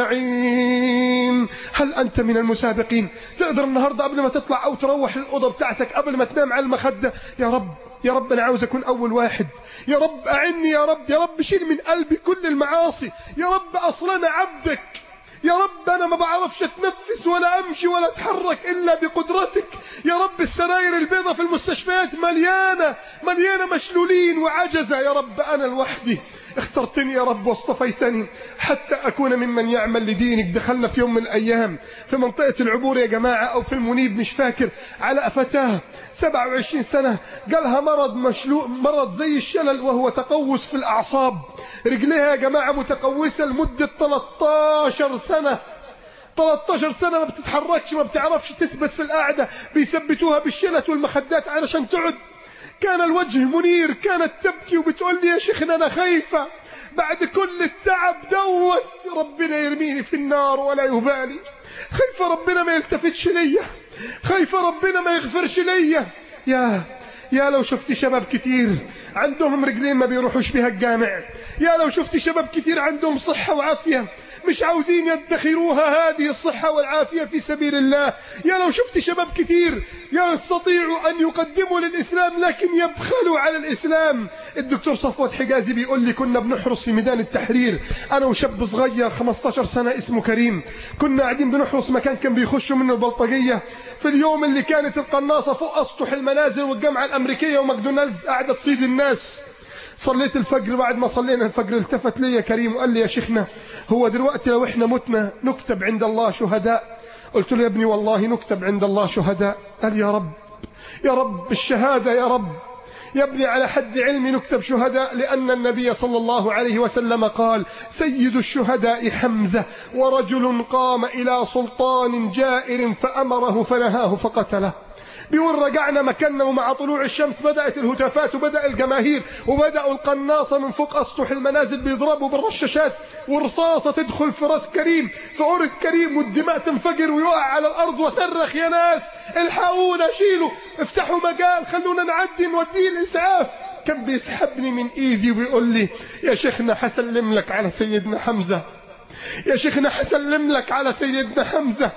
النعيم هل أنت من المسابقين تقدر النهاردة قبل ما تطلع أو تروح الأوضة بتاعتك قبل ما تنام على المخدة يا رب يا رب أنا عاوز أكون أول واحد يا رب أعني يا رب يا رب شيل من قلبي كل المعاصي يا رب أصلا أنا عبدك يا رب أنا ما بعرفش أتنفس ولا أمشي ولا أتحرك إلا بقدرتك يا رب السراير البيضة في المستشفيات مليانة مليانة مشلولين وعجزة يا رب أنا لوحدي اخترتني يا رب واصطفيتني حتى أكون ممن يعمل لدينك دخلنا في يوم من الأيام في منطقة العبور يا جماعة أو في المنيب مش فاكر على فتاة 27 سنة جالها مرض مشلو مرض زي الشلل وهو تقوس في الأعصاب رجليها يا جماعة متقوسة لمدة 13 سنة 13 سنة ما بتتحركش ما بتعرفش تثبت في القعدة بيثبتوها بالشلت والمخدات علشان تقعد كان الوجه منير كانت تبكي وبتقول لي يا شيخنا أنا خايفة بعد كل التعب دوت ربنا يرميني في النار ولا يبالي خايفة ربنا ما يلتفتش ليا خايفة ربنا ما يغفرش ليا يا يا لو شفت شباب كتير عندهم رجلين ما بيروحوش بها الجامع يا لو شفت شباب كتير عندهم صحة وعافية مش عاوزين يدخروها هذه الصحة والعافية في سبيل الله يا لو شفت شباب كتير يستطيعوا أن يقدموا للإسلام لكن يبخلوا على الإسلام الدكتور صفوت حجازي بيقول لي كنا بنحرس في ميدان التحرير أنا وشاب صغير 15 سنة اسمه كريم كنا قاعدين بنحرس مكان كان بيخشوا منه البلطجية في اليوم اللي كانت القناصة فوق أسطح المنازل والجامعة الأمريكية وماكدونالدز قاعدة تصيد الناس صليت الفجر بعد ما صلينا الفجر التفت لي كريم وقال لي يا شيخنا هو دلوقتي لو احنا متنا نكتب عند الله شهداء قلت له يا ابني والله نكتب عند الله شهداء قال يا رب يا رب الشهادة يا رب يا ابني على حد علمي نكتب شهداء لأن النبي صلى الله عليه وسلم قال سيد الشهداء حمزة ورجل قام إلى سلطان جائر فأمره فنهاه فقتله بيقول رجعنا مكاننا ومع طلوع الشمس بدأت الهتافات وبدأ الجماهير وبدأوا القناصة من فوق أسطح المنازل بيضربوا بالرشاشات ورصاصة تدخل في راس كريم في عورة كريم والدماء تنفجر ويقع على الأرض وصرخ يا ناس الحقونا شيلوا افتحوا مجال خلونا نعدي نوديه الإسعاف كان بيسحبني من ايدي ويقول لي يا شيخنا حسلم لك على سيدنا حمزة يا شيخنا حسلم لك على سيدنا حمزة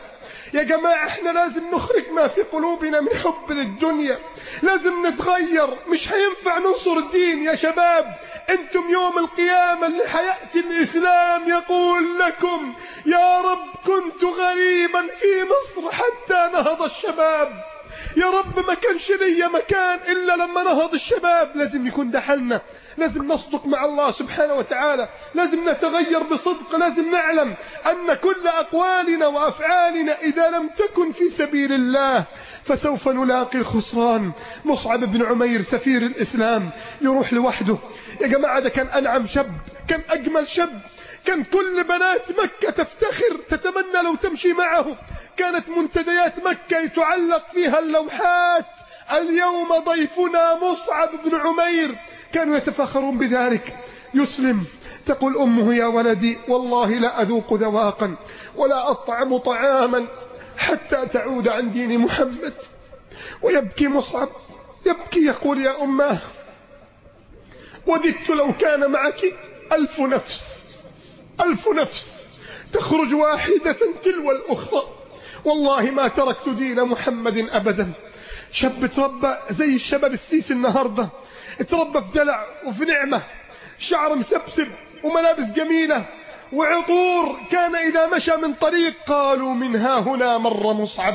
يا جماعة احنا لازم نخرج ما في قلوبنا من حب للدنيا لازم نتغير مش هينفع ننصر الدين يا شباب انتم يوم القيامة اللي حيأتي الاسلام يقول لكم يا رب كنت غريبا في مصر حتى نهض الشباب يا رب ما كانش ليا مكان إلا لما نهض الشباب لازم يكون ده حالنا لازم نصدق مع الله سبحانه وتعالى لازم نتغير بصدق لازم نعلم أن كل أقوالنا وأفعالنا إذا لم تكن في سبيل الله فسوف نلاقي الخسران مصعب بن عمير سفير الإسلام يروح لوحده يا جماعة ده كان أنعم شاب كان أجمل شاب كان كل بنات مكة تفتخر تتمنى لو تمشي معه كانت منتديات مكة تعلق فيها اللوحات اليوم ضيفنا مصعب بن عمير كانوا يتفاخرون بذلك يسلم تقول أمه يا ولدي والله لا أذوق ذواقا ولا أطعم طعاما حتى تعود عن دين محمد ويبكي مصعب يبكي يقول يا أماه وددت لو كان معك ألف نفس ألف نفس تخرج واحدة تلو الأخرى والله ما تركت دين محمد أبدا شاب تربى زي الشباب السيسي النهاردة تربى في دلع وفي نعمة شعر مسبسب وملابس جميلة وعطور كان إذا مشى من طريق قالوا من ها هنا مر مصعب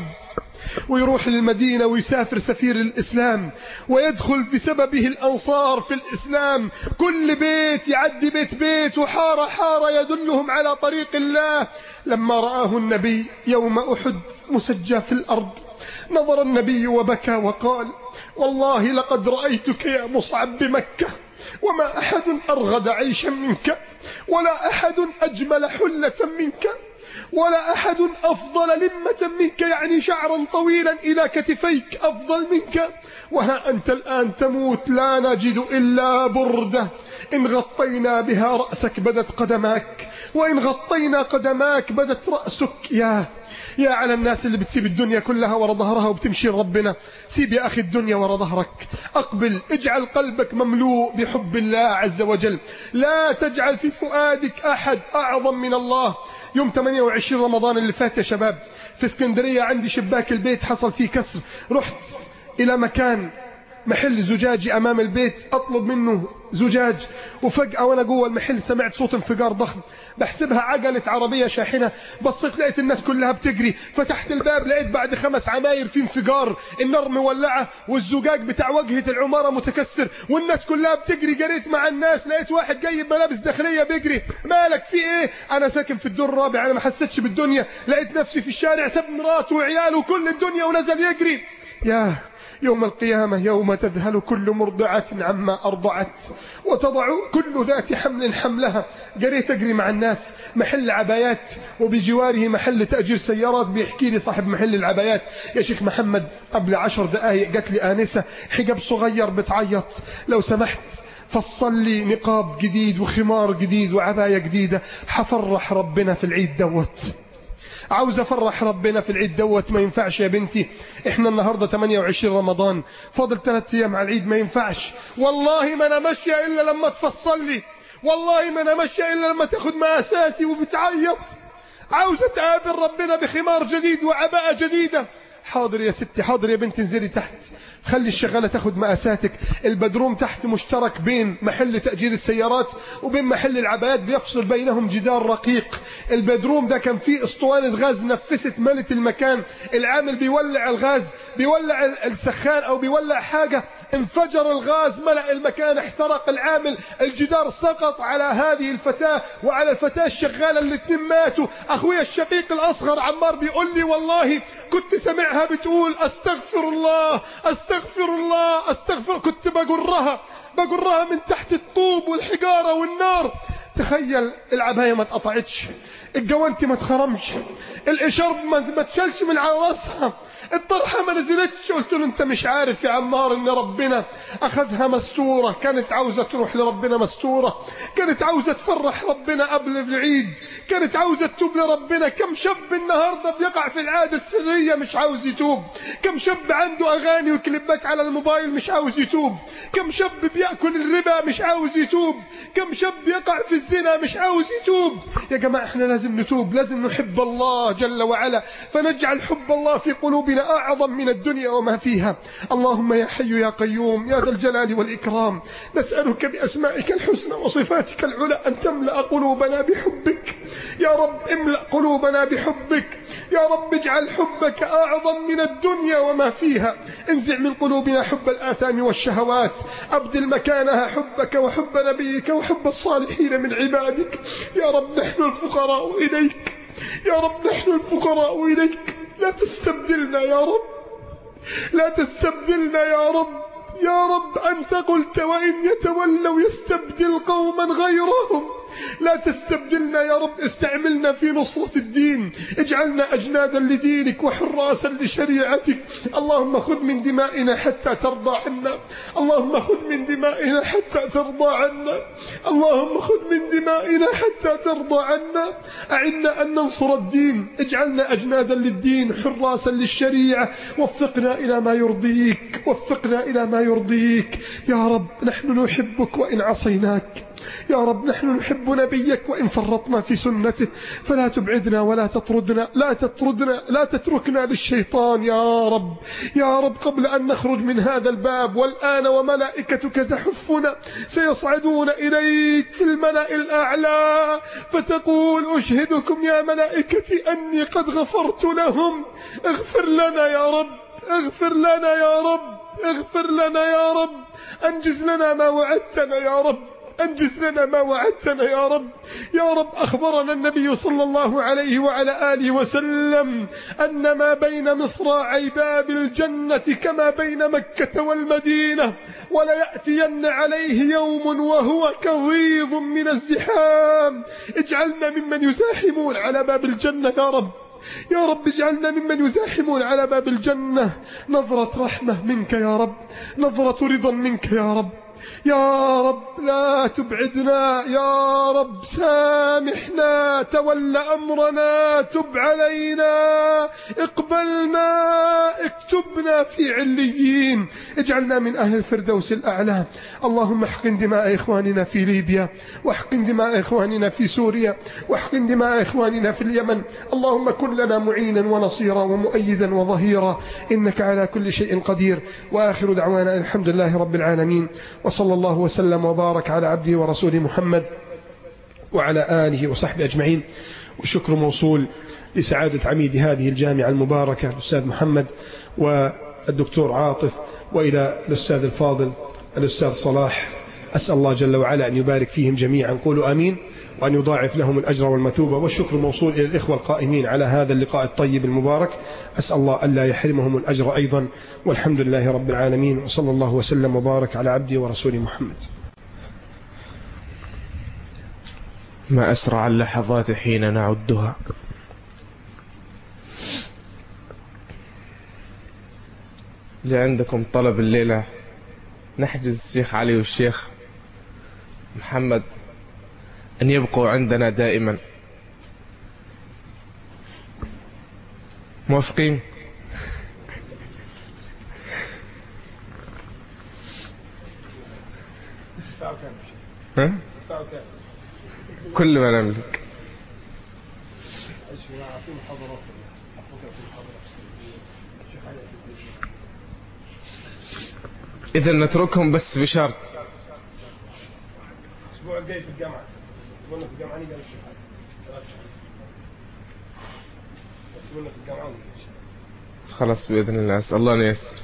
ويروح للمدينة ويسافر سفير الإسلام ويدخل بسببه الأنصار في الإسلام كل بيت يعدي بيت بيت وحارة حارة يدلهم على طريق الله لما رآه النبي يوم أحد مسجى في الأرض نظر النبي وبكى وقال والله لقد رأيتك يا مصعب بمكة وما أحد أرغد عيشا منك ولا أحد أجمل حلة منك ولا أحد أفضل لمة منك يعني شعرا طويلا إلى كتفيك أفضل منك وها أنت الآن تموت لا نجد إلا بردة إن غطينا بها رأسك بدت قدماك وإن غطينا قدماك بدت رأسك يا يا على الناس اللي بتسيب الدنيا كلها ورا ظهرها وبتمشي لربنا سيب يا أخي الدنيا ورا ظهرك أقبل اجعل قلبك مملوء بحب الله عز وجل لا تجعل في فؤادك أحد أعظم من الله يوم 28 رمضان اللي فات يا شباب في اسكندرية عندي شباك البيت حصل فيه كسر رحت إلى مكان محل زجاجي أمام البيت أطلب منه زجاج وفجأة وأنا جوه المحل سمعت صوت انفجار ضخم بحسبها عجلة عربية شاحنة بصيت لقيت الناس كلها بتجري فتحت الباب لقيت بعد خمس عماير في انفجار النار مولعة والزجاج بتاع واجهة العمارة متكسر والناس كلها بتجري جريت مع الناس لقيت واحد جايب ملابس داخلية بيجري مالك في ايه انا ساكن في الدور الرابع انا ما حسيتش بالدنيا لقيت نفسي في الشارع ساب مراته وعياله وكل الدنيا ونزل يجري ياه يوم القيامة يوم تذهل كل مرضعة عما أرضعت وتضع كل ذات حمل حملها جريت أجري مع الناس محل عبايات وبجواره محل تأجير سيارات بيحكي لي صاحب محل العبايات يا شيخ محمد قبل عشر دقائق جات لي آنسة حجاب صغير بتعيط لو سمحت فصل لي نقاب جديد وخمار جديد وعباية جديدة حفرح ربنا في العيد دوت عاوز افرح ربنا في العيد دوت ما ينفعش يا بنتي احنا النهاردة 28 رمضان فاضل ثلاث ايام على العيد ما ينفعش والله ما انا ماشية الا لما تفصل لي والله ما انا ماشية الا لما تاخد مقاساتي وبتعيط عاوز تقابل ربنا بخمار جديد وعباءة جديدة حاضر يا ستي حاضر يا بنتي انزلي تحت خلي الشغالة تاخد مقاساتك البدروم تحت مشترك بين محل تأجير السيارات وبين محل العبايات بيفصل بينهم جدار رقيق البدروم ده كان فيه اسطوانة غاز نفست ملت المكان العامل بيولع الغاز بيولع السخان او بيولع حاجة انفجر الغاز ملأ المكان احترق العامل الجدار سقط على هذه الفتاة وعلى الفتاة الشغالة اللي اتنين ماتوا اخويا الشقيق الاصغر عمار بيقول لي والله كنت سمعها بتقول استغفر الله استغفر الله استغفر كنت بجرها بجرها من تحت الطوب والحجارة والنار تخيل العباية ما اتقطعتش الجوانتي ما اتخرمش الاشارب ما تشالش من على راسها الطرحة ما نزلتش قلت له انت مش عارف يا عمار ان ربنا اخذها مستورة كانت عاوزة تروح لربنا مستورة كانت عاوزة تفرح ربنا قبل العيد كانت عاوزة تتوب لربنا كم شاب النهاردة بيقع في العادة السرية مش عاوز يتوب كم شاب عنده اغاني وكليبات على الموبايل مش عاوز يتوب كم شاب بيأكل الربا مش عاوز يتوب كم شاب يقع في الزنا مش عاوز يتوب يا جماعة احنا لازم نتوب لازم نحب الله جل وعلا فنجعل حب الله في قلوبنا أعظم من الدنيا وما فيها اللهم يا حي يا قيوم يا ذا الجلال والإكرام نسألك بأسمائك الحسنى وصفاتك العلى أن تملأ قلوبنا بحبك يا رب املأ قلوبنا بحبك يا رب اجعل حبك أعظم من الدنيا وما فيها انزع من قلوبنا حب الآثام والشهوات أبدل مكانها حبك وحب نبيك وحب الصالحين من عبادك يا رب نحن الفقراء إليك يا رب نحن الفقراء إليك لا تستبدلنا يا رب لا تستبدلنا يا رب يا رب أنت قلت وإن يتولوا يستبدل قوما غيرهم لا تستبدلنا يا رب استعملنا في نصرة الدين اجعلنا أجنادا لدينك وحراسا لشريعتك اللهم خذ من دمائنا حتى ترضى عنا اللهم خذ من دمائنا حتى ترضى عنا اللهم خذ من دمائنا حتى ترضى عنا أعنا أن ننصر الدين اجعلنا أجنادا للدين حراسا للشريعة وفقنا إلى ما يرضيك وفقنا إلى ما يرضيك يا رب نحن نحبك وإن عصيناك يا رب نحن نحب نبيك وإن فرطنا في سنته فلا تبعدنا ولا تطردنا لا تطردنا لا تتركنا للشيطان يا رب يا رب قبل أن نخرج من هذا الباب والآن وملائكتك تحفنا سيصعدون إليك في الملأ الأعلى فتقول أشهدكم يا ملائكتي أني قد غفرت لهم اغفر لنا يا رب اغفر لنا يا رب اغفر لنا يا رب أنجز لنا ما وعدتنا يا رب أنجز لنا ما وعدتنا يا رب يا رب أخبرنا النبي صلى الله عليه وعلى آله وسلم أن ما بين مصراعي باب الجنة كما بين مكة والمدينة وليأتين عليه يوم وهو كظيظ من الزحام اجعلنا ممن يزاحمون على باب الجنة يا رب يا رب اجعلنا ممن يزاحمون على باب الجنة نظرة رحمة منك يا رب نظرة رضا منك يا رب يا رب لا تبعدنا يا رب سامحنا تول أمرنا تب علينا اقبلنا اكتبنا في عليين اجعلنا من أهل الفردوس الأعلى اللهم احقن دماء إخواننا في ليبيا واحقن دماء إخواننا في سوريا واحقن دماء إخواننا في اليمن اللهم كن لنا معينا ونصيرا ومؤيدا وظهيرا إنك على كل شيء قدير وآخر دعوانا الحمد لله رب العالمين وصلى الله وسلم وبارك على عبده ورسوله محمد وعلى آله وصحبه أجمعين والشكر موصول لسعادة عميد هذه الجامعة المباركة الأستاذ محمد والدكتور عاطف وإلى الأستاذ الفاضل الأستاذ صلاح أسأل الله جل وعلا أن يبارك فيهم جميعا قولوا آمين وأن يضاعف لهم الأجر والمثوبة والشكر موصول إلى الإخوة القائمين على هذا اللقاء الطيب المبارك أسأل الله ألا يحرمهم الأجر أيضا والحمد لله رب العالمين وصلى الله وسلم وبارك على عبده ورسوله محمد ما أسرع اللحظات حين نعدها اللي عندكم طلب الليلة نحجز الشيخ علي والشيخ محمد أن يبقوا عندنا دائما موافقين ها؟ كل ما نملك إذا نتركهم بس بشرط الأسبوع الجاي في الجامعة أتمنى في الجامعة نيجي الشيخ أتمنى في الجامعة خلاص بإذن الله أسأل الله أن ييسر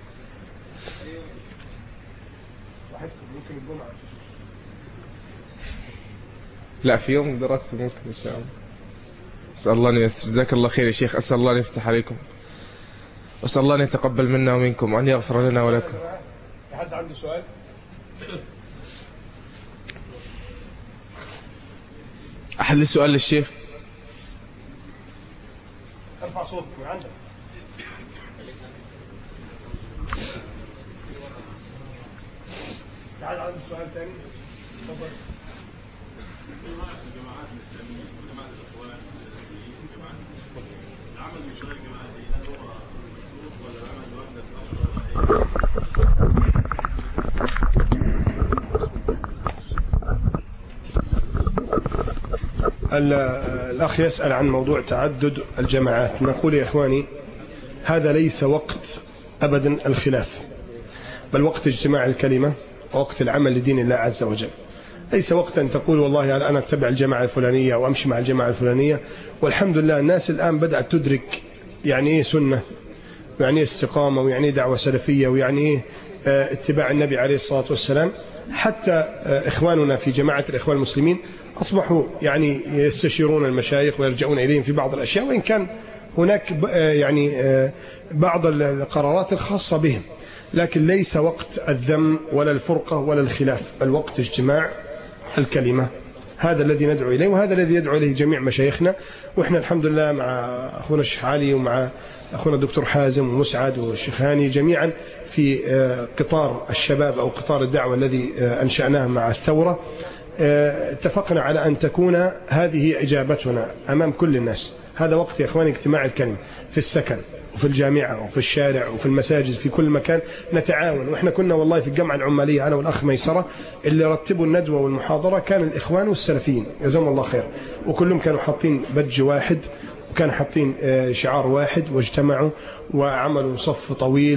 واحدكم ممكن الجمعة لا في يوم دراسي ممكن إن شاء الله أسأل الله أن ييسر جزاك الله خير يا شيخ أسأل الله أن يفتح عليكم وأسأل الله أن يتقبل منا ومنكم وأن يغفر لنا ولكم في حد عنده سؤال؟ أحد لي سؤال للشيخ ارفع صوتك من عندك تعال عندي سؤال ثاني تفضل ال- الأخ يسأل عن موضوع تعدد الجماعات نقول يا إخواني هذا ليس وقت أبدا الخلاف بل وقت اجتماع الكلمة ووقت العمل لدين الله عز وجل ليس وقت أن تقول والله أنا أتبع الجماعة الفلانية أو أمشي مع الجماعة الفلانية والحمد لله الناس الآن بدأت تدرك يعني إيه سنة ويعني إيه استقامة ويعني إيه دعوة سلفية ويعني إيه آه، اتباع النبي عليه الصلاة والسلام حتى آه، إخواننا في جماعة الإخوان المسلمين أصبحوا يعني يستشيرون المشايخ ويرجعون إليهم في بعض الأشياء وإن كان هناك ب- آه، يعني آه، بعض القرارات الخاصة بهم لكن ليس وقت الذم ولا الفرقة ولا الخلاف بل وقت اجتماع الكلمة هذا الذي ندعو إليه وهذا الذي يدعو إليه جميع مشايخنا وإحنا الحمد لله مع أخونا الشيخ علي ومع أخونا الدكتور حازم ومسعد والشيخ هاني جميعا في آه، قطار الشباب أو قطار الدعوة الذي آه، أنشأناه مع الثورة آه، اتفقنا على أن تكون هذه إجابتنا أمام كل الناس هذا وقت يا إخواني اجتماع الكلمة في السكن وفي الجامعة وفي الشارع وفي المساجد في كل مكان نتعاون وإحنا كنا والله في الجامعة العمالية أنا والأخ ميسرة اللي رتبوا الندوة والمحاضرة كان الإخوان والسلفيين جزاهم الله خير وكلهم كانوا حاطين بج واحد وكانوا حاطين آه، شعار واحد واجتمعوا وعملوا صف طويل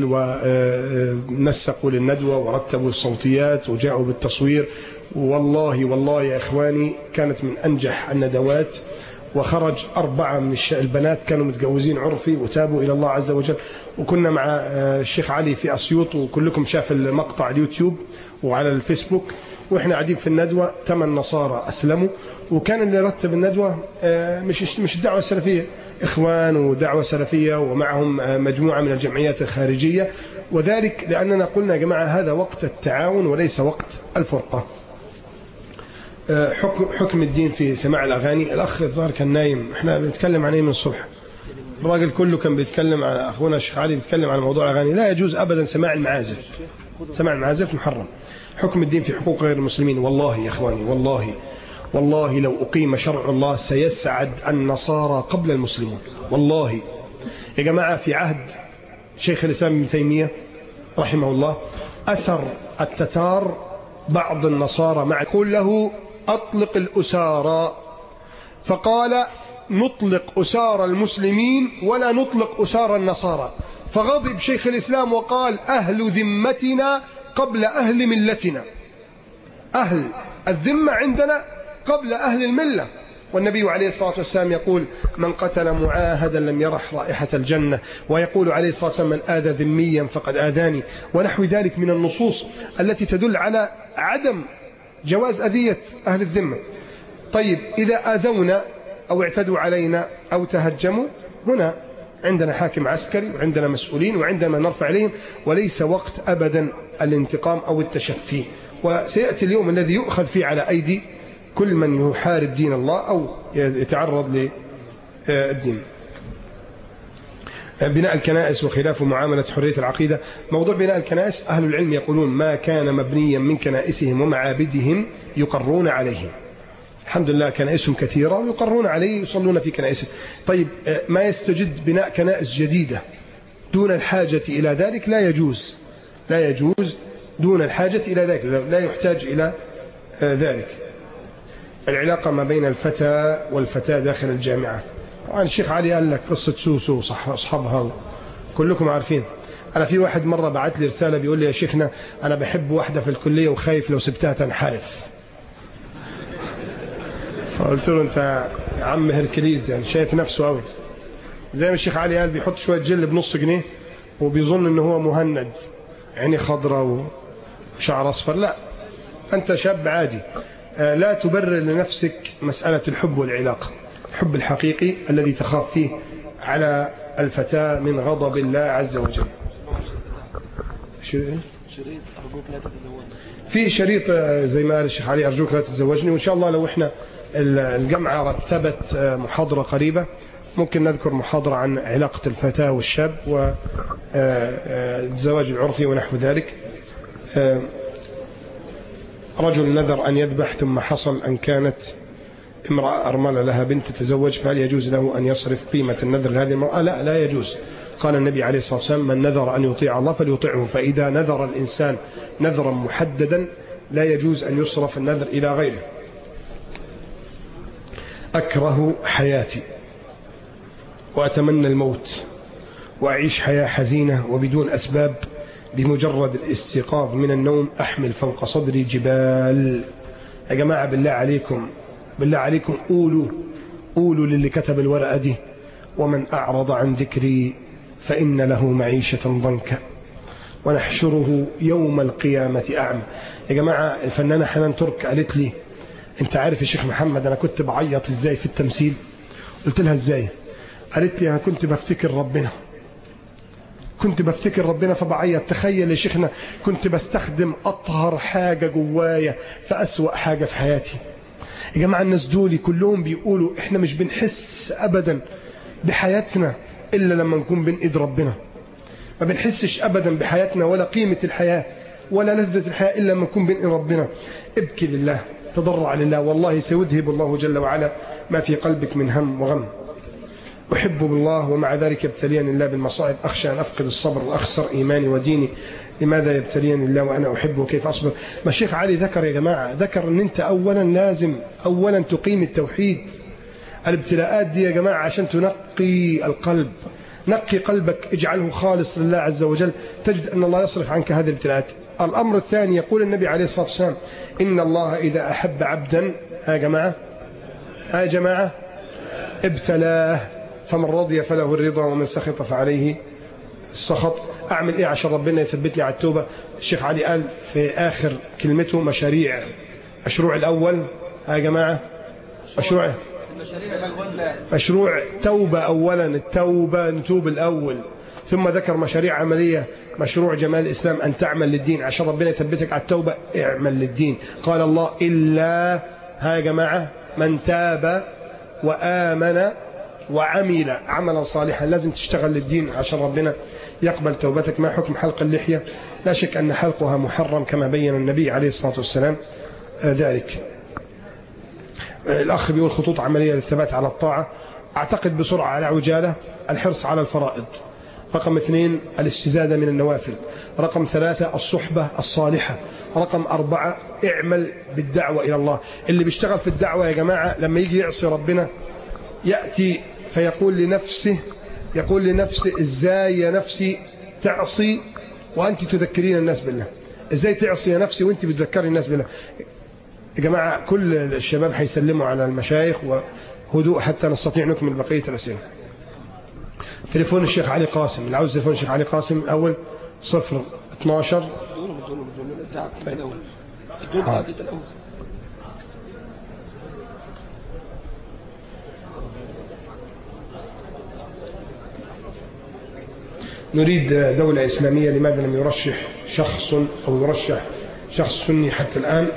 ونسقوا للندوة ورتبوا الصوتيات وجاءوا بالتصوير والله والله يا إخواني كانت من أنجح الندوات وخرج أربعة من الش- البنات كانوا متجوزين عرفي وتابوا إلى الله عز وجل وكنا مع آه، الشيخ علي في أسيوط وكلكم شاف المقطع اليوتيوب وعلى الفيسبوك وإحنا قاعدين في الندوة ثمان نصارى أسلموا وكان اللي رتب الندوة آه، مش مش الدعوة السلفية إخوان ودعوة سلفية ومعهم آه، مجموعة من الجمعيات الخارجية وذلك لأننا قلنا يا جماعة هذا وقت التعاون وليس وقت الفرقة حكم حكم الدين في سماع الاغاني الاخ الظاهر كان نايم احنا بنتكلم عن ايه من الصبح الراجل كله كان بيتكلم عن اخونا الشيخ علي بيتكلم عن موضوع الاغاني لا يجوز ابدا سماع المعازف سماع المعازف محرم حكم الدين في حقوق غير المسلمين والله يا اخواني والله والله لو اقيم شرع الله سيسعد النصارى قبل المسلمون والله يا جماعه في عهد شيخ الاسلام ابن تيميه رحمه الله اسر التتار بعض النصارى مع قل له أطلق الأسارى فقال نطلق أسار المسلمين ولا نطلق أسار النصارى فغضب شيخ الإسلام وقال أهل ذمتنا قبل أهل ملتنا أهل الذمة عندنا قبل أهل الملة والنبي عليه الصلاة والسلام يقول من قتل معاهدا لم يرح رائحة الجنة ويقول عليه الصلاة والسلام من آذى ذميا فقد آذاني ونحو ذلك من النصوص التي تدل على عدم جواز أذية أهل الذمة طيب إذا آذونا أو اعتدوا علينا أو تهجموا هنا عندنا حاكم عسكري وعندنا مسؤولين وعندما نرفع إليهم وليس وقت أبدا الانتقام أو التشفي وسيأتي اليوم الذي يؤخذ فيه على أيدي كل من يحارب دين الله أو يتعرض للدين بناء الكنائس وخلاف معاملة حرية العقيدة موضوع بناء الكنائس أهل العلم يقولون ما كان مبنيا من كنائسهم ومعابدهم يقرون عليه الحمد لله كنائسهم كثيرة ويقرون عليه يصلون في كنائسهم طيب ما يستجد بناء كنائس جديدة دون الحاجة إلى ذلك لا يجوز لا يجوز دون الحاجة إلى ذلك لا يحتاج إلى ذلك العلاقة ما بين الفتى والفتاة داخل الجامعة طبعا الشيخ علي قال لك قصة سوسو وأصحابها كلكم عارفين أنا في واحد مرة بعت لي رسالة بيقول لي يا شيخنا أنا بحب واحدة في الكلية وخايف لو سبتها تنحرف فقلت له أنت يا عم هركليز يعني شايف نفسه قوي زي ما الشيخ علي قال بيحط شوية جل بنص جنيه وبيظن ان هو مهند عيني خضراء وشعر اصفر لا انت شاب عادي لا تبرر لنفسك مسألة الحب والعلاقة الحب الحقيقي الذي تخاف فيه على الفتاة من غضب الله عز وجل شريط أرجوك لا تتزوجني في شريط زي ما قال الشيخ علي أرجوك لا تتزوجني وإن شاء الله لو إحنا الجامعة رتبت محاضرة قريبة ممكن نذكر محاضرة عن علاقة الفتاة والشاب والزواج العرفي ونحو ذلك آه، رجل نذر أن يذبح ثم حصل أن كانت امرأة أرملة لها بنت تتزوج فهل يجوز له أن يصرف قيمة النذر لهذه المرأة لا لا يجوز قال النبي عليه الصلاة والسلام من نذر أن يطيع الله فليطيعه فإذا نذر الإنسان نذرا محددا لا يجوز أن يصرف النذر إلى غيره أكره حياتي وأتمنى الموت وأعيش حياة حزينة وبدون أسباب بمجرد الاستيقاظ من النوم أحمل فوق صدري جبال يا جماعة بالله عليكم بالله عليكم قولوا قولوا للي كتب الورقة دي ومن أعرض عن ذكري فإن له معيشة ضنكا ونحشره يوم القيامة أعمى يا جماعة الفنانة حنان ترك قالت لي انت عارف يا شيخ محمد انا كنت بعيط ازاي في التمثيل قلت لها ازاي قالت لي انا كنت بفتكر ربنا كنت بفتكر ربنا فبعيط تخيل يا شيخنا كنت بستخدم اطهر حاجة جوايا في اسوأ حاجة في حياتي يا جماعة الناس دول كلهم بيقولوا احنا مش بنحس ابدا بحياتنا الا لما نكون بين ايد ربنا ما بنحسش ابدا بحياتنا ولا قيمة الحياة ولا لذة الحياة الا لما نكون بين ايد ربنا ابكي لله تضرع لله والله سيذهب الله جل وعلا ما في قلبك من هم وغم أحب بالله ومع ذلك يبتليني الله بالمصائب أخشى أن أفقد الصبر وأخسر إيماني وديني لماذا يبتليني الله وأنا أحبه كيف أصبر ما الشيخ علي ذكر يا جماعة ذكر أن أنت أولا لازم أولا تقيم التوحيد الابتلاءات دي يا جماعة عشان تنقي القلب نقي قلبك اجعله خالص لله عز وجل تجد أن الله يصرف عنك هذه الابتلاءات الأمر الثاني يقول النبي عليه الصلاة والسلام إن الله إذا أحب عبدا يا جماعة يا جماعة ابتلاه فمن رضي فله الرضا ومن سخط فعليه السخط أعمل إيه عشان ربنا يثبت لي على التوبة الشيخ علي قال في آخر كلمته مشاريع مشروع الأول يا جماعة مشروع مشروع توبة أولا التوبة نتوب الأول ثم ذكر مشاريع عملية مشروع جمال الإسلام أن تعمل للدين عشان ربنا يثبتك على التوبة اعمل للدين قال الله إلا ها يا جماعة من تاب وآمن وعمل عملا صالحا لازم تشتغل للدين عشان ربنا يقبل توبتك ما حكم حلق اللحية لا شك أن حلقها محرم كما بين النبي عليه الصلاة والسلام ذلك الأخ بيقول خطوط عملية للثبات على الطاعة أعتقد بسرعة على عجالة الحرص على الفرائض رقم اثنين الاستزادة من النوافل رقم ثلاثة الصحبة الصالحة رقم أربعة اعمل بالدعوة إلى الله اللي بيشتغل في الدعوة يا جماعة لما يجي يعصي ربنا يأتي فيقول لنفسه يقول لنفسه ازاي يا نفسي تعصي وأنت تذكرين الناس بالله ازاي تعصي يا نفسي وانت بتذكري الناس بالله يا جماعة كل الشباب هيسلموا على المشايخ وهدوء حتى نستطيع نكمل بقية الأسئلة تليفون الشيخ علي قاسم اللي عاوز تليفون الشيخ علي قاسم أول صفر 12 حاضر. نريد دولة إسلامية لماذا لم يرشح شخص أو يرشح شخص سني حتى الآن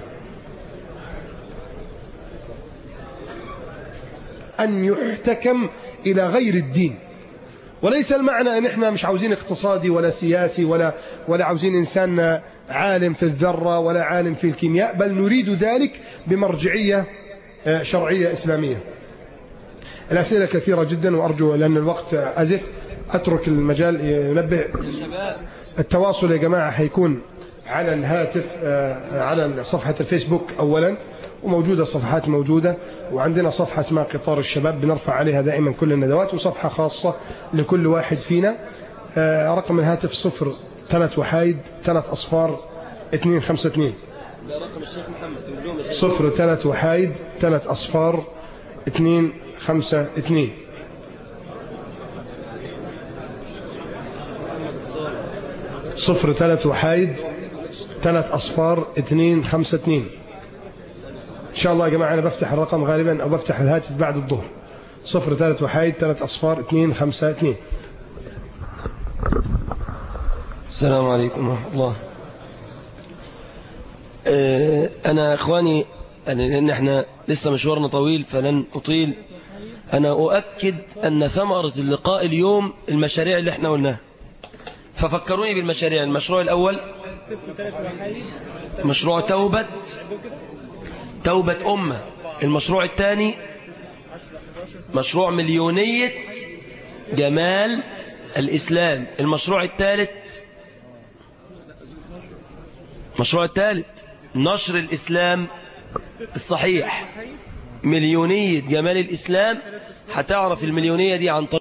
أن يحتكم إلى غير الدين وليس المعنى أن احنا مش عاوزين اقتصادي ولا سياسي ولا ولا عاوزين إنسان عالم في الذرة ولا عالم في الكيمياء بل نريد ذلك بمرجعية شرعية إسلامية الأسئلة كثيرة جدا وأرجو لأن الوقت أزف أترك المجال ينبه التواصل يا جماعة هيكون على الهاتف على صفحة الفيسبوك أولا وموجودة صفحات موجودة وعندنا صفحة اسمها قطار الشباب بنرفع عليها دائما كل الندوات وصفحة خاصة لكل واحد فينا رقم الهاتف صفر ثلاث وحايد ثلاث أصفار اثنين خمسة اثنين رقم الشيخ محمد صفر ثلاث وحايد ثلاث أصفار اثنين خمسة اثنين صفر ثلاث وحايد ثلاث أصفار اثنين خمسة اثنين إن شاء الله يا جماعة أنا بفتح الرقم غالبا أو بفتح الهاتف بعد الظهر صفر ثلاث وحايد ثلاث أصفار اثنين خمسة اثنين السلام عليكم ورحمة الله أنا أخواني لأن احنا لسه مشوارنا طويل فلن أطيل أنا أؤكد أن ثمرة اللقاء اليوم المشاريع اللي احنا قلناها ففكروني بالمشاريع المشروع الأول مشروع توبة توبة أمة المشروع الثاني مشروع مليونية جمال الإسلام المشروع الثالث المشروع الثالث نشر الإسلام الصحيح مليونية جمال الإسلام هتعرف المليونية دي عن طريق